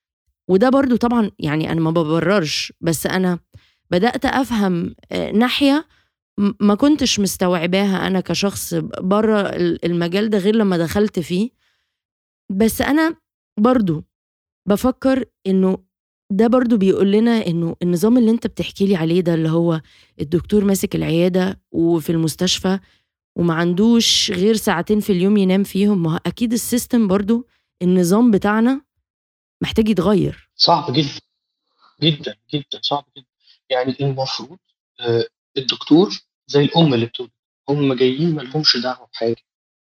وده برضه طبعًا يعني أنا ما بابررش، بس أنا بدأت أفهم آآ، ناحية ما كنتش مستوعباها أنا كشخص برّه المجال ده غير لمّا دخلت فيه، بس أنا برضه بفكر إنه ده برضه بيقول لنا إنه النظام اللي أنت بتحكي لي عليه ده اللي هو الدكتور ماسك العيادة وفي المستشفى وما عندوش غير ساعتين في اليوم ينام فيهم، ما هو أكيد السيستم برضه النظام بتاعنا محتاج يتغيّر. صعب جدًا، جدًا، جدًا، صعب جدًا. يعني المفروض آه، الدكتور زي الأم اللي بتولد، هم جايين ما لهمش دعوة بحاجة.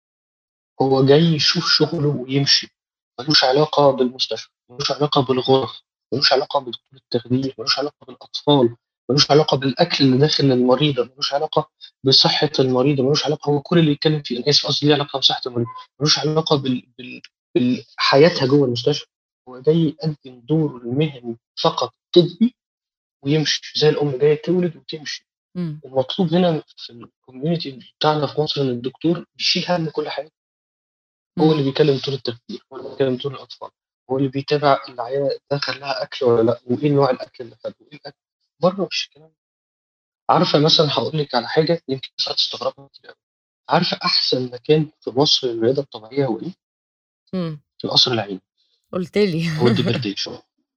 هو جاي يشوف شغله ويمشي، ملوش علاقة بالمستشفى، ملوش علاقة بالغرف، ملوش علاقة بدكتور التخدير، ملوش علاقة بالأطفال، ملوش علاقة بالأكل اللي داخل المريضة، ملوش علاقة بصحة المريضة، ملوش علاقة هو كل اللي يتكلم فيه أنا آسف قصدي ليه علاقة بصحة المريضة، ملوش علاقة بال بال بحياتها جوه المستشفى، هو جاي يقدم دوره المهني فقط طبي ويمشي، زي الأم جاية تولد وتمشي. إمم. المطلوب هنا في الكوميونتي بتاعنا في مصر إن الدكتور بيشيل هَم كل حاجة. هو اللي إمم. بيكلم طول التفكير، هو اللي بيكلم طول الأطفال، هو اللي بيتابع العيانة دخل لها أكل والّا لأ، وإيه نوع الأكل اللي خده، وإيه الأكل برّه ما فيش الكلام ده. عارفة مثلًا هاقول لِك على حاجة يمكن بس هتستغربي كتير أوي، عارفة أحسن مكان في مصر للرياضة الطبيعية هو إيه؟ إمم. القصر العيني قُلت لي. أو الدمرداش.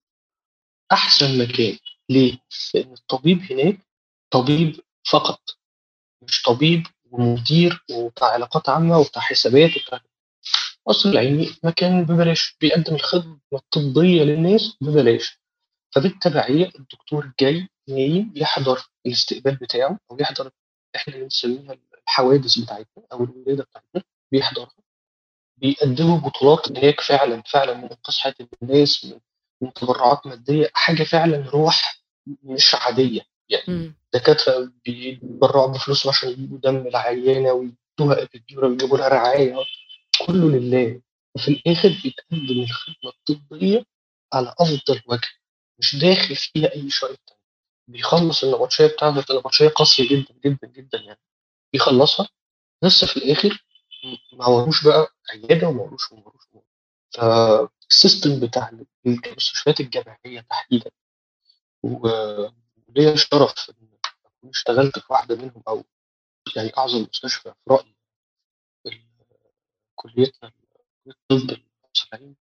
أحسن مكان، ليه؟ لإن الطبيب هناك طبيب فقط، مش طبيب ومدير وبتاع علاقات عامة وبتاع حسابات وبتاع قصر العيني مكان ببلاش، بيقدم الخدمة الطبية للناس ببلاش، فبالتبعية الدكتور جاي نايم يحضر الاستقبال بتاعه أو يحضر إحنا بنسميها الحوادث بتاعتنا أو الولادة بتاعتنا بيحضرها، بيقدموا بطولات هناك فعلًا، فعلًا من إنقاذ حياة الناس من من تبرعات مادية، حاجة فعلًا روح مش عادية، يعني إمم. دكاترة بيتبرعوا بفلوسهم عشان يجيبوا دم العيانة ويدوها epidural ويجيبوا لها رعاية، كله لله، وفي الآخر بيتقدم الخدمة الطبية على أفضل وجه، مش داخل فيها أي شوية دم، بيخلّص النبطشية بتاعته بتبقى نبطشية قاسية جدًا، جدًا، جدًا يعني، بيخلّصها بس في الآخر م ما وروش بقى عيادة وما وروش وما وروش وما وروش. فالسيستم بتاع المستشفيات الجامعية تحديدًا و وليّا الشرف إن أكون اشتغلت في واحدة منهم أو يعني أعظم مستشفى في رأيي ال كليتنا كلية الطب القصر العيني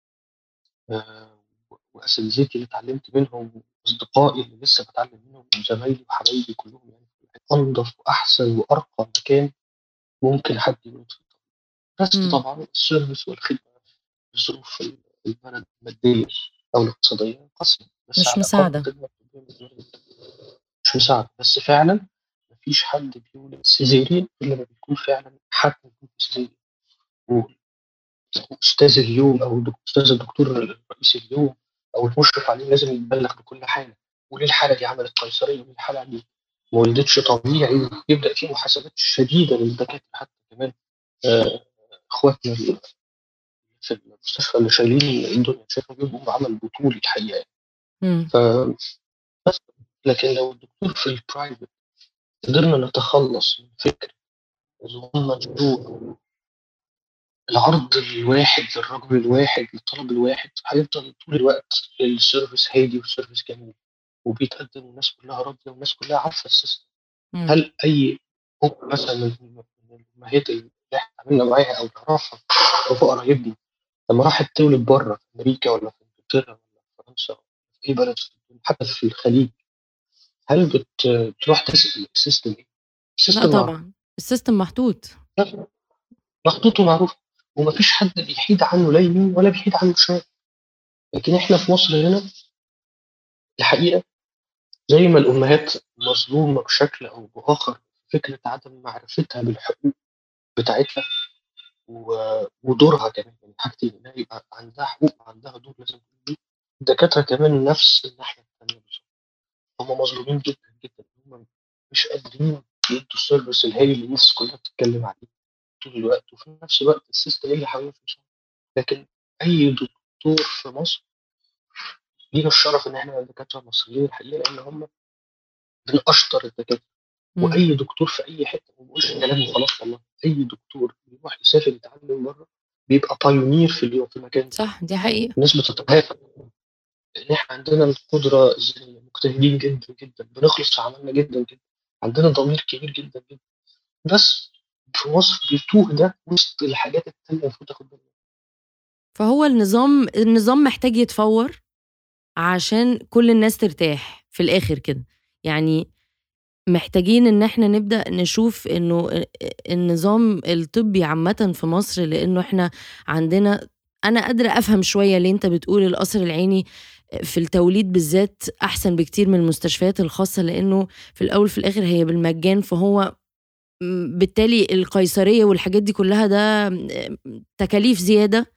آآ وأساتذتي اللي اتعلمت منهم وأصدقائي اللي لسه باتعلم منهم وزمايلي وحبايبي كلّهم يعني أنضف وأحسن وأرقى مكان ممكن حد يموت فيه بس إمم. طبعًا السيرفيس والخدمة ظروف ال البلد المادية أو الاقتصادية قاسية، بس مش على الأقل مساعدة. الخدمة الطبية بالنسبة لي مش مساعدة، بس فعلًا ما فيش حد بيولد سيزيريان إلا لمّا بيكون فعلًا حد بيولد سيزيريان و أستاذ اليوم أو الدك أستاذ الدكتور رئيس اليوم أو المشرف عليه لازم يتبلّغ بكل حالة، وليه الحالة دي عملت قيصرية، وليه الحالة دي ما ولدتش طبيعي، يبدأ في محاسبات شديدة للدكاترة حتى كمان آآ إخواتنا ال في المستشفى اللي شايلين الدنيا، شايفهم بيبقوا بعمل بطولي الحقيقة يعني. إمم. ف بس لكن لو الدكتور في الprivate قدرنا نتخلّص من فكرة اللي هم الذوق العرض الواحد للرجل الواحد للطلب الواحد، هيفضل طول الوقت السيرفيس هادي والسيرفيس جميل، وبيتقدم والناس كلّها راضية والناس كلّها عارفة السيستم. إمم. هل أي أم مثلًا من من الأمهات اللي إحنا اتعاملنا معاها أو نعرفها رفقا قرايبنا لمّا راحت تولد برّه في أمريكا والّا في إنجلترا والّا في فرنسا والّا في أي بلد في الدنيا حتى في الخليج، هل بت بتروح تسأل السيستم إيه؟ لأ السيستم معروف. طبعًا، السيستم محطوط. محطوط ومعروف، وما فيش حد بيحيد عنه لا يمين ولا بيحيد عنه شمال. لكن إحنا في مصر هنا الحقيقة زي ما الأمهات مظلومة بشكل أو بآخر فكرة عدم معرفتها بالحقوق بتاعتها و ودورها كمان، يعني حاجتين إنها يبقى عندها حقوق وعندها دور لازم تقوم بيه، الدكاترة كمان نفس الناحية التانية بالضبط، هم مظلومين جدًا، جدًا، هم مش قادرين يدّوا السيرفيس الهايل اللي الناس كلّها بتتكلم عليه طول الوقت، وفي نفس الوقت السيستم اللي حواليهم مش لكن أي دكتور في مصر لينا الشرف إن إحنا دكاترة مصريين الحقيقة لإن هم من أشطر الدكاترة، إمم. وأي دكتور في أي حتة ما باقولش كلام وخلاص والله، أي دكتور بيروح يسافر يتعلم برّه بيبقى pioneer في اليوم في المكان ده، صح، دي حقيقة. الناس بتتهافت لإن إحنا عندنا القدرة الذهنية، مجتهدين جدًا، جدًا، بنخلص في عملنا جدًا، جدًا، عندنا ضمير كبير جدًا، جدًا، بس في مصر بيتوه ده وسط الحاجات التانية المفروض تاخد بالنا فهو النظام النظام محتاج يتفوّر عشان كل الناس ترتاح في الآخر كده، يعني محتاجين إن إحنا نبدأ نشوف إنه أ أ النظام الطبّي عامةً في مصر لإنه إحنا عندنا أنا قادرة أفهم شوية ليه أنت بتقول القصر العيني في التوليد بالذات أحسن بكتير من المستشفيات الخاصة، لإنه في الأول وفي الآخر هي بالمجان، فهو م بالتالي القيصرية والحاجات دي كلّها ده م تكاليف زيادة،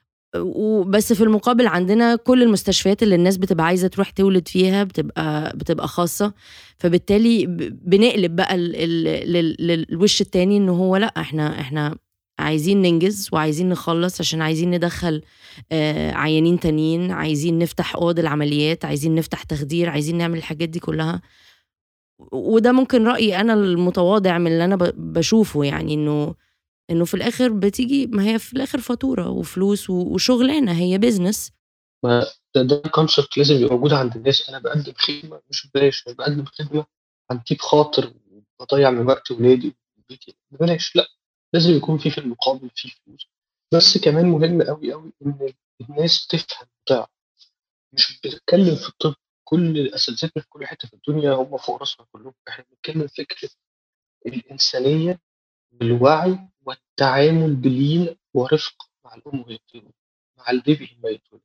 وبس في المقابل عندنا كل المستشفيات اللي الناس بتبقى عايزة تروح تولد فيها بتبقى بتبقى خاصة، فبالتالي ب بنقلب بقى ال ال لل للوش التاني إنه هو لأ إحنا إحنا عايزين ننجز وعايزين نخلّص عشان عايزين ندخّل آآ عيانين تانيين، عايزين نفتح أوض العمليات، عايزين نفتح تخدير، عايزين نعمل الحاجات دي كلّها. و وده ممكن رأيي أنا المتواضع من اللي أنا ب باشوفه يعني إنه إنه في الآخر بتيجي ما هي في الآخر فاتورة وفلوس و وشغلانة هي business. ما ده ده concept لازم يبقى موجود عند الناس، أنا باقدّم خدمة مش ببلاش، أنا باقدّم خدمة عن طيب خاطر باضيّع من وقت ولادي وبيتي ببلاش، لأ، لازم يكون في في المقابل في فلوس، بس كمان مهم أوي، أوي إن الناس تفهم وتعرف، مش بنتكلّم في الطب كل أساتذتنا في كل حتّة في الدنيا هم فوق راسنا كلّهم، إحنا بنتكلّم في فكرة الإنسانية بالوعي والتعامل بلين ورفق مع الأم وهي بتولد، مع البيبي لمّا يتولد.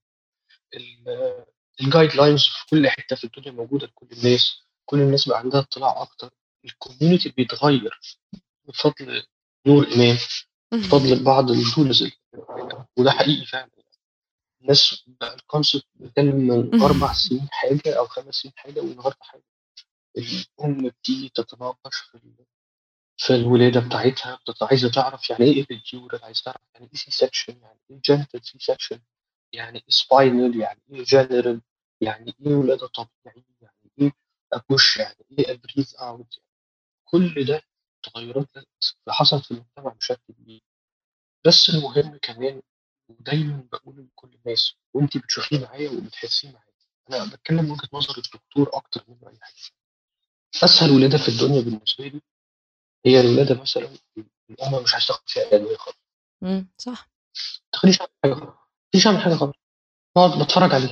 ال الguidelines في كل حتّة في الدنيا موجودة لكل الناس، كل الناس بقى عندها اطلاع أكتر، الcommunity بيتغيّر بفضل نور إمام، بفضل بعض الtools ال وده حقيقي فعلًا، الناس بقى الconcept بيتكلّم من 4 سنين حاجة أو 5 سنين حاجة والنهارده حاجة، الأم بتيجي تتناقش في ال في الولادة بتاعتها، بتبقى عايزة تعرف يعني إيه epidural عايزة تعرف يعني إيه C-section يعني إيه genital C-section يعني إيه spinal يعني إيه general يعني إيه ولادة طبيعية، يعني إيه أpush يعني إيه أbreathe out كل ده تغيُّرات حصلت في المجتمع بشكل كبير، بس المهم كمان ودايمًا باقول لكل الناس وأنتِ بتشوفيه معايا وبتحسّيه معايا، أنا باتكلّم من وجهة نظر الدكتور أكتر منّه أي حاجة، أسهل ولادة في الدنيا بالنسبة لي هي الولادة مثلًا الأم مش عايزة تاخد فيها أدوية خالص. إمم، صح. ما تخلّينيش أعمل حاجة خالص، ما تخلّينيش أعمل حاجة خالص، باقعد باتفرّج عليها.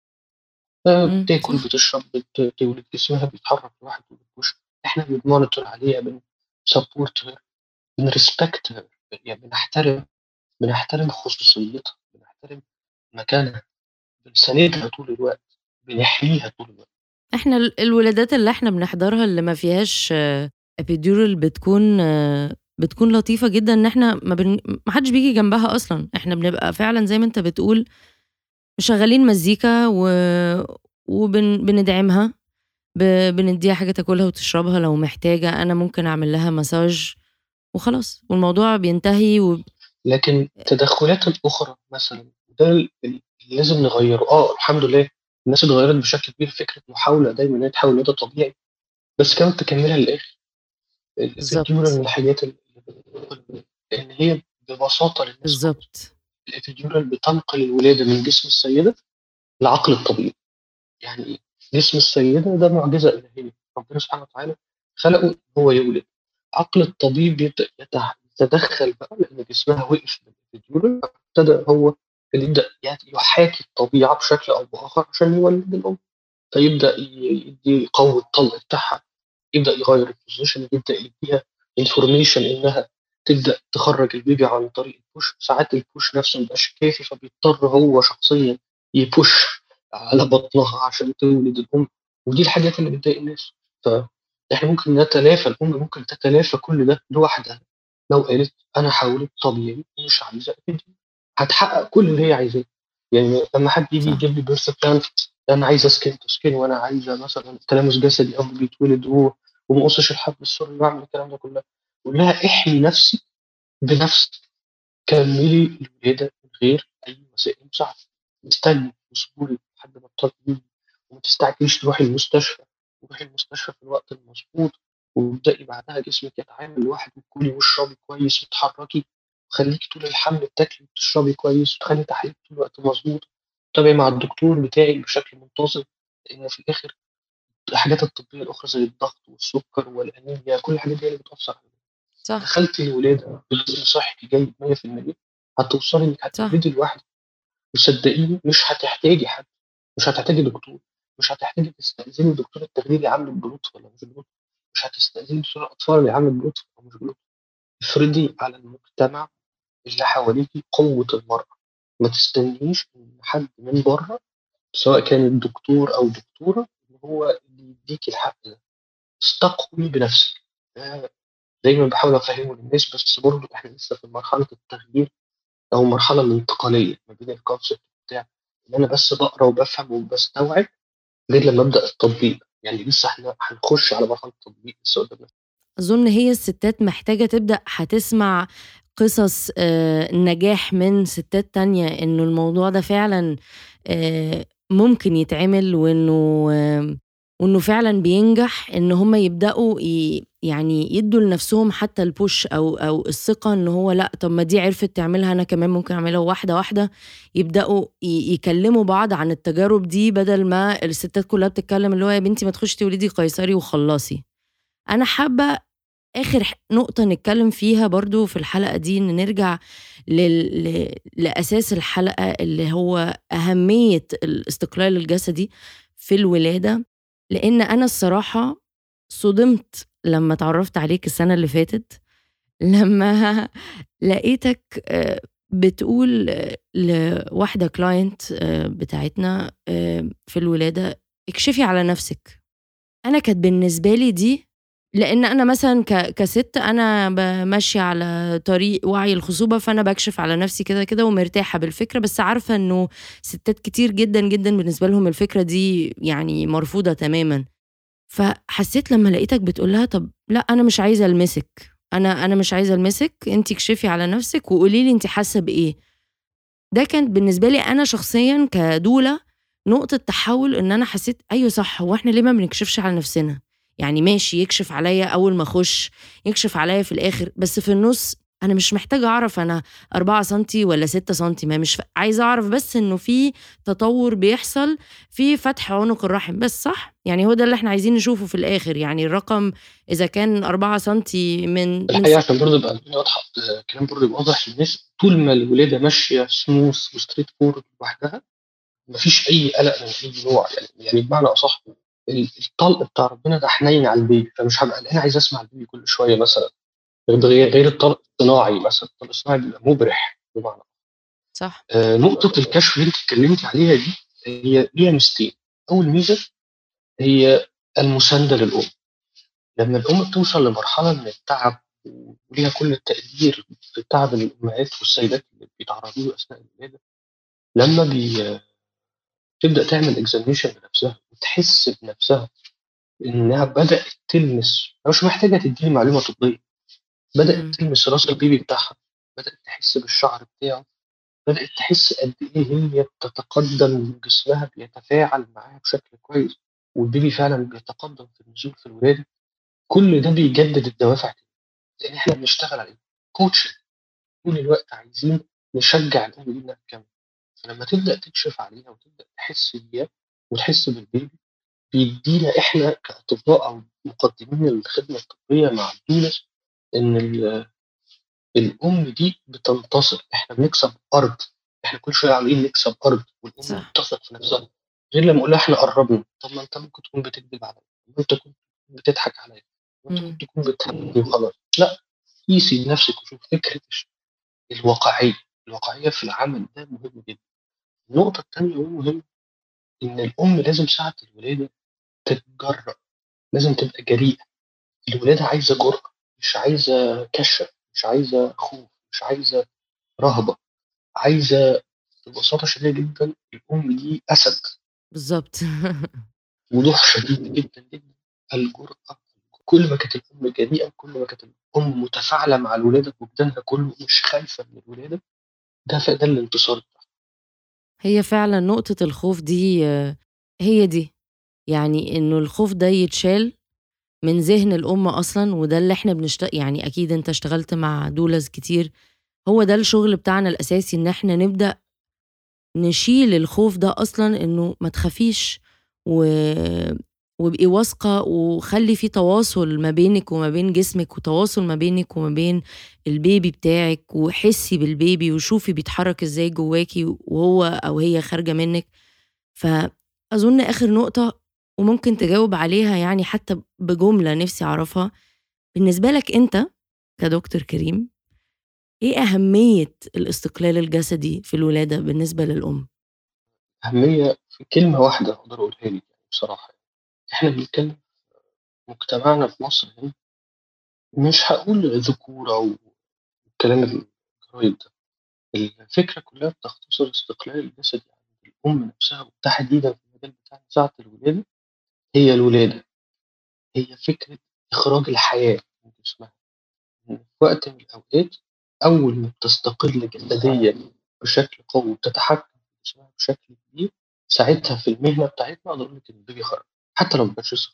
آآ إمم، بتاكل، صح. بتشرب، بت تولد، جسمها بيتحرّك لوحده بتpush إحنا بنmonitor عليها بنsupport her بنrespect her يعني بنحترم بنحترم خصوصيتها، بنحترم مكانها، بنساندها طول الوقت، بنحميها طول الوقت. إحنا ال الولادات اللي إحنا بنحضرها اللي ما فيهاش epidural بتكون بتكون لطيفة جدًا إن إحنا ما بن ما حدّش بييجي جنبها أصلًا، إحنا بنبقى فعلًا زي ما أنت بتقول مشغّلين مزيكا و وبن بندعمها، ب بندّيها حاجة تاكلها وتشربها لو محتاجة، أنا ممكن أعمل لها مساج وخلاص والموضوع بينتهي و لكن التدخلات الأخرى مثلًا ده ال اللي لازم نغيّره، آه الحمد لله الناس اتغيّرت بشكل كبير، فكرة محاولة دايمًا إن هي تحاول ولادة طبيعي، بس كمان تكمّلها للآخر. الepidural من بالضبط. الحاجات ال لإن هي ببساطة للناس خالص، بالضبط. الepidural بتنقل الولادة من جسم السيدة لعقل الطبيب، يعني إيه؟ جسم السيدة ده معجزة إلهية، ربنا سبحانه وتعالى خلقه إن هو يولد، عقل الطبيب يبدأ يتح يتدخّل بقى لإن جسمها وقف بالepidural فابتدى هو اللي يبدأ ي يحاكي الطبيعة بشكل أو بآخر عشان يولد الأم، فيبدأ ي يدّي يقوي الطلق بتاعها، يبدأ يغيّر الposition يبدأ يدّيها information إنها تبدأ تخرّج البيبي عن طريق الpush ساعات الpush نفسه ما بيبقاش كافي فبيضطر هو شخصيًا يpush على بطنها عشان تولد الأم، ودي الحاجات اللي بتضايق الناس، فإحنا ممكن نتلافى الأم ممكن تتلافى كل ده لوحدها لو قالت أنا هاولد طبيعي ومش عايزة epidural هتحقق كل اللي هي عايزاه، يعني لمّا حد ييجي صح. يجيب لي birth plan أنا عايزة skin to skin وأنا عايزة مثلًا تلامس جسدي قبل ما بيتولد و وما اقصش الحبل السري واعمل الكلام ده كله، باقول لها احمي نفسِك بنفسِك، كمّلي الولادة من غير أي وسائل مساعدة، استني واصبري لحد ما تطلقي وما تستعجليش تروحي المستشفى، روحي المستشفى في الوقت المضبوط وابدئي بعدها جسمِك يتعامل لوحده، كلي واشربي كويس واتحركي وخليكِ طول الحمل بتاكلي وبتشربي كويس وتخلّي تحاليلِك طول الوقت مضبوطة، تابعي مع الدكتور بتاعِك بشكل منتظم، لإن في الآخر الحاجات الطبيه الاخرى زي الضغط والسكر والانيميا كل الحاجات دي اللي بتاثر على صح دخلتي الولاده بجسم صحي جيد 100% هتوصلي انك هتولدي لوحدك وصدقيني مش هتحتاجي حد مش هتحتاجي دكتور مش هتحتاجي تستأذني دكتور التخدير يعمل بلوتو ولا مش بلوتو مش هتستأذني دكتور الأطفال اللي يعمل بلوتو ولا مش بلوتو افرضي على المجتمع اللي حواليكي قوة المرأة ما تستنيش إن حد من بره سواء كان الدكتور أو دكتورة إن هو اللي يديكي الحق ده استقوي بنفسك دايما بحاول أفهمه للناس بس برضه إحنا لسه في مرحلة التغيير أو المرحلة الانتقالية ما بين الكونسبت بتاع إن أنا بس بقرا وبفهم وبستوعب غير لما أبدأ التطبيق يعني لسه إحنا هنخش على مرحلة التطبيق لسه قدامنا أظن هي الستات محتاجة تبدأ هتسمع قصص آه، نجاح من ستات تانية إنه الموضوع ده فعلا آه، ممكن يتعمل وإنه آه، وإنه فعلا بينجح إن هم يبدأوا يعني يدوا لنفسهم حتى البوش أو أو الثقة إن هو لأ طب ما دي عرفت تعملها أنا كمان ممكن أعملها واحدة واحدة يبدأوا يكلموا بعض عن التجارب دي بدل ما الستات كلها بتتكلم اللي هو يا بنتي ما تخشي تولدي قيصري وخلصي أنا حابة آخر نقطة نتكلم فيها برضو في الحلقة دي إن نرجع لل... لأساس الحلقة اللي هو أهمية الاستقلال الجسدي في الولادة لأن أنا الصراحة صدمت لما اتعرفت عليك السنة اللي فاتت لما لقيتك آه، بتقول لواحدة كلاينت آه، بتاعتنا آه، في الولادة اكشفي على نفسك أنا كانت بالنسبة لي دي لان انا مثلا كست انا ماشيه على طريق وعي الخصوبه فانا بكشف على نفسي كده كده ومرتاحه بالفكره بس عارفه انه ستات كتير جدا جدا بالنسبه لهم الفكره دي يعني مرفوضه تماما فحسيت لما لقيتك بتقول لها طب لا انا مش عايزه المسك انا انا مش عايزه المسك انت كشفي على نفسك وقولي لي انت حاسه بايه ده كان بالنسبه لي انا شخصيا كدوله نقطه تحول ان انا حسيت ايوه صح هو احنا ليه ما بنكشفش على نفسنا يعني ماشي يكشف عليا اول ما اخش يكشف عليا في الاخر بس في النص انا مش محتاجه اعرف انا 4 سنتي ولا 6 سنتي ما مش ف... عايزه اعرف بس انه في تطور بيحصل في فتح عنق الرحم بس صح يعني هو ده اللي احنا عايزين نشوفه في الاخر يعني الرقم اذا كان 4 سنتي من الحقيقه عشان برضه يبقى واضحه كلام برضه يبقى واضح للناس طول ما الولاده ماشيه سموث وستريت فورد لوحدها مفيش اي قلق من اي نوع يعني يعني بمعنى اصح الطلق بتاع ربنا ده حنين على البيبي فمش هبقى قلقان عايز اسمع البيبي كل شويه مثلا غير الطلق الصناعي مثلا الطلق الصناعي بيبقى مبرح بمعنى صح آه نقطه الكشف اللي انت اتكلمتي عليها دي هي ليها ميزتين اول ميزه هي المسانده للام لما الام بتوصل لمرحله من التعب وليها كل التقدير في تعب الامهات والسيدات اللي بيتعرضوا له اثناء الولاده لما بي تبدا تعمل اكزاميشن لنفسها وتحس بنفسها انها بدات تلمس مش محتاجه تديني معلومه طبيه بدات م. تلمس راس البيبي بتاعها بدات تحس بالشعر بتاعه بدات تحس قد ايه هي بتتقدم وجسمها بيتفاعل معاها بشكل كويس والبيبي فعلا بيتقدم في النزول في الولاده كل ده بيجدد الدوافع لان احنا بنشتغل على كوتش طول الوقت عايزين نشجع الام دي انها تكمل فلما تبدا تكشف عليها وتبدا تحس بيها وتحس بالبيبي بيدينا احنا كاطباء او مقدمين الخدمه الطبيه مع الدوله ان الام دي بتنتصر احنا بنكسب ارض احنا كل شويه عاملين نكسب ارض والام بتثق في نفسها غير لما اقول لها احنا قربنا طب ما انت ممكن تكون بتكذب عليا ممكن تكون بتضحك عليا ممكن تكون بتحبني وخلاص لا قيسي نفسك وشوف فكره الواقعيه الواقعيه في العمل ده مهم جدا النقطة التانية والمهمة إن الأم لازم ساعة الولادة تتجرأ لازم تبقى جريئة الولادة عايزة جرأة مش عايزة كشة مش عايزة خوف مش عايزة رهبة عايزة ببساطة شديدة جدا الأم دي أسد بالظبط وضوح شديد جدا جدا الجرأة كل ما كانت الأم جريئة كل ما كانت الأم متفاعلة مع الولادة بوجدانها كله مش خايفة من الولادة ده ده الانتصار هي فعلًا نقطة الخوف دي هي دي، يعني إنه الخوف ده يتشال من ذهن الأم أصلًا وده اللي إحنا بنشت يعني أكيد أنت اشتغلت مع دولز كتير، هو ده الشغل بتاعنا الأساسي إن إحنا نبدأ نشيل الخوف ده أصلًا إنه ما تخافيش و وابقي واثقة وخلي في تواصل ما بينك وما بين جسمك وتواصل ما بينك وما بين البيبي بتاعك وحسي بالبيبي وشوفي بيتحرك ازاي جواكي وهو او هي خارجة منك فأظن آخر نقطة وممكن تجاوب عليها يعني حتى بجملة نفسي أعرفها بالنسبة لك أنت كدكتور كريم إيه أهمية الاستقلال الجسدي في الولادة بالنسبة للأم؟ أهمية في كلمة واحدة أقدر أقولها لك بصراحة إحنا بنتكلم مجتمعنا في مصر هنا مش هقول ذكورة والكلام الجرايد ده الفكرة كلها بتختصر استقلال الجسد عند الأم نفسها وتحديدا في المجال بتاعنا ساعة الولادة هي الولادة هي فكرة إخراج الحياة من جسمها في وقت من الأوقات أول ما بتستقل جسديا بشكل قوي وتتحكم في جسمها بشكل كبير ساعتها في المهنة بتاعتنا أقدر أقول لك إن البيبي خرج حتى لو ما كانش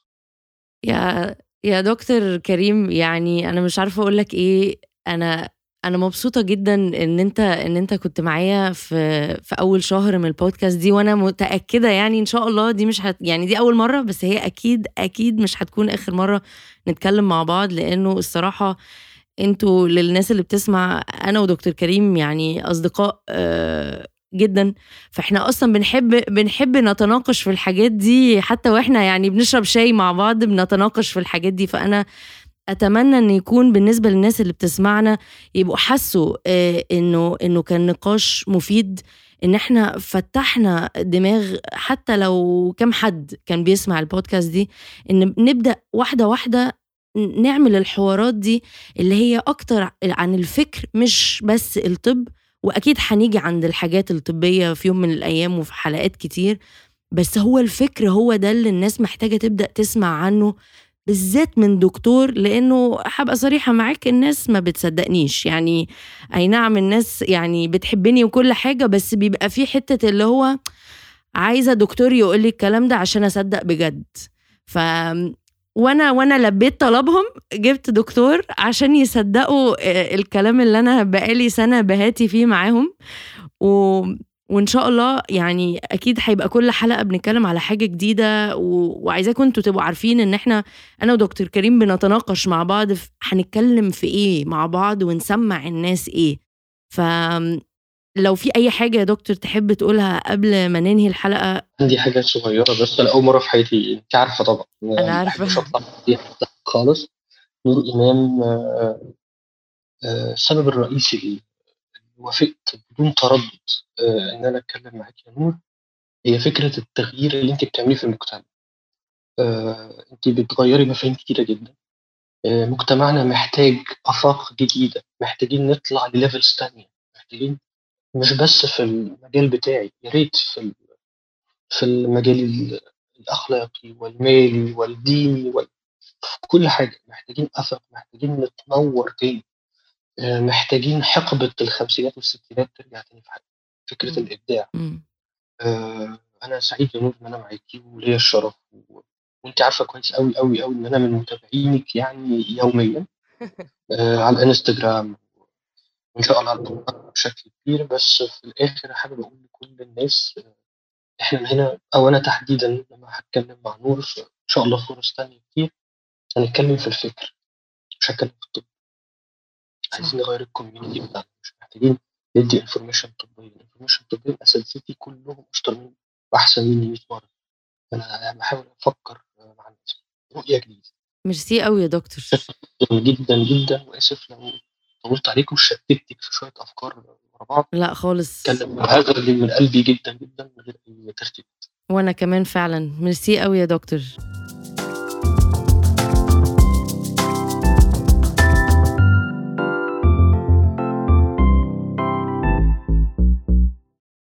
يا يا دكتور كريم يعني أنا مش عارفة أقول لك إيه أنا أنا مبسوطة جدًا إن أنت إن أنت كنت معايا في في أول شهر من البودكاست دي، وأنا متأكدة يعني إن شاء الله دي مش هت يعني دي أول مرة بس هي أكيد، أكيد مش هتكون آخر مرة نتكلم مع بعض، لإنه الصراحة أنتم للناس اللي بتسمع أنا ودكتور كريم يعني أصدقاء آه، جدًا، فإحنا أصلًا بنحب بنحب نتناقش في الحاجات دي حتى وإحنا يعني بنشرب شاي مع بعض بنتناقش في الحاجات دي، فأنا اتمنى ان يكون بالنسبه للناس اللي بتسمعنا يبقوا حسوا آه، انه انه كان نقاش مفيد ان احنا فتحنا دماغ حتى لو كم حد كان بيسمع البودكاست دي ان نبدا واحده واحده نعمل الحوارات دي اللي هي اكتر عن الفكر مش بس الطب واكيد هنيجي عند الحاجات الطبيه في يوم من الايام وفي حلقات كتير بس هو الفكر هو ده اللي الناس محتاجه تبدا تسمع عنه بالذات من دكتور لانه هبقى صريحه معاك الناس ما بتصدقنيش يعني اي نعم الناس يعني بتحبني وكل حاجه بس بيبقى في حته اللي هو عايزه دكتور يقول لي الكلام ده عشان اصدق بجد ف وانا وانا لبيت طلبهم جبت دكتور عشان يصدقوا الكلام اللي انا بقالي سنه بهاتي فيه معاهم و وان شاء الله يعني اكيد هيبقى كل حلقه بنتكلم على حاجه جديده و... وعايزاكم انتوا تبقوا عارفين ان احنا انا ودكتور كريم بنتناقش مع بعض في هنتكلم في ايه مع بعض ونسمع الناس ايه ف لو في اي حاجه يا دكتور تحب تقولها قبل ما ننهي الحلقه عندي حاجه صغيره بس انا اول مره في حياتي انت عارفه طبعا انا عارفه خالص نور امام آه، آه، السبب الرئيسي وافقت بدون تردد آه، إن أنا أتكلم معاك يا نور هي فكرة التغيير اللي أنت بتعمليه في المجتمع آه، أنت بتغيري مفاهيم كتيرة جدا آه، مجتمعنا محتاج آفاق جديدة محتاجين نطلع لليفلز تانية محتاجين مش بس في المجال بتاعي يا ريت في في المجال الأخلاقي والمالي والديني وال... في كل حاجة محتاجين أفق محتاجين نتنور تاني آه، محتاجين حقبة الخمسينات والستينات ترجع تاني في حياتنا فكرة م. الإبداع آه أنا سعيد يا نور إن أنا معاكي وليا الشرف و... وأنت عارفة كويس أوي أوي أوي إن أنا من متابعينك يعني يوميا آه على الانستجرام وإن شاء الله على بشكل كبير بس في الآخر حابب أقول لكل الناس آه، إحنا هنا أو أنا تحديدا لما هتكلم مع نور إن شاء الله فرص تانية كتير هنتكلم في الفكر مش هتكلم في الطب عايزين نغير الكوميونتي بتاعنا مش محتاجين ندي انفورميشن طبيه الانفورميشن الطبيه اساتذتي كلهم اشطر مني واحسن مني 100 مره انا بحاول افكر مع الناس رؤيه جديده ميرسي قوي يا دكتور جدا جدا واسف لو طولت عليكم وشتتك في شويه افكار ورا بعض لا خالص اتكلم هذا من قلبي جدا جدا من غير اي ترتيب وانا كمان فعلا ميرسي قوي يا دكتور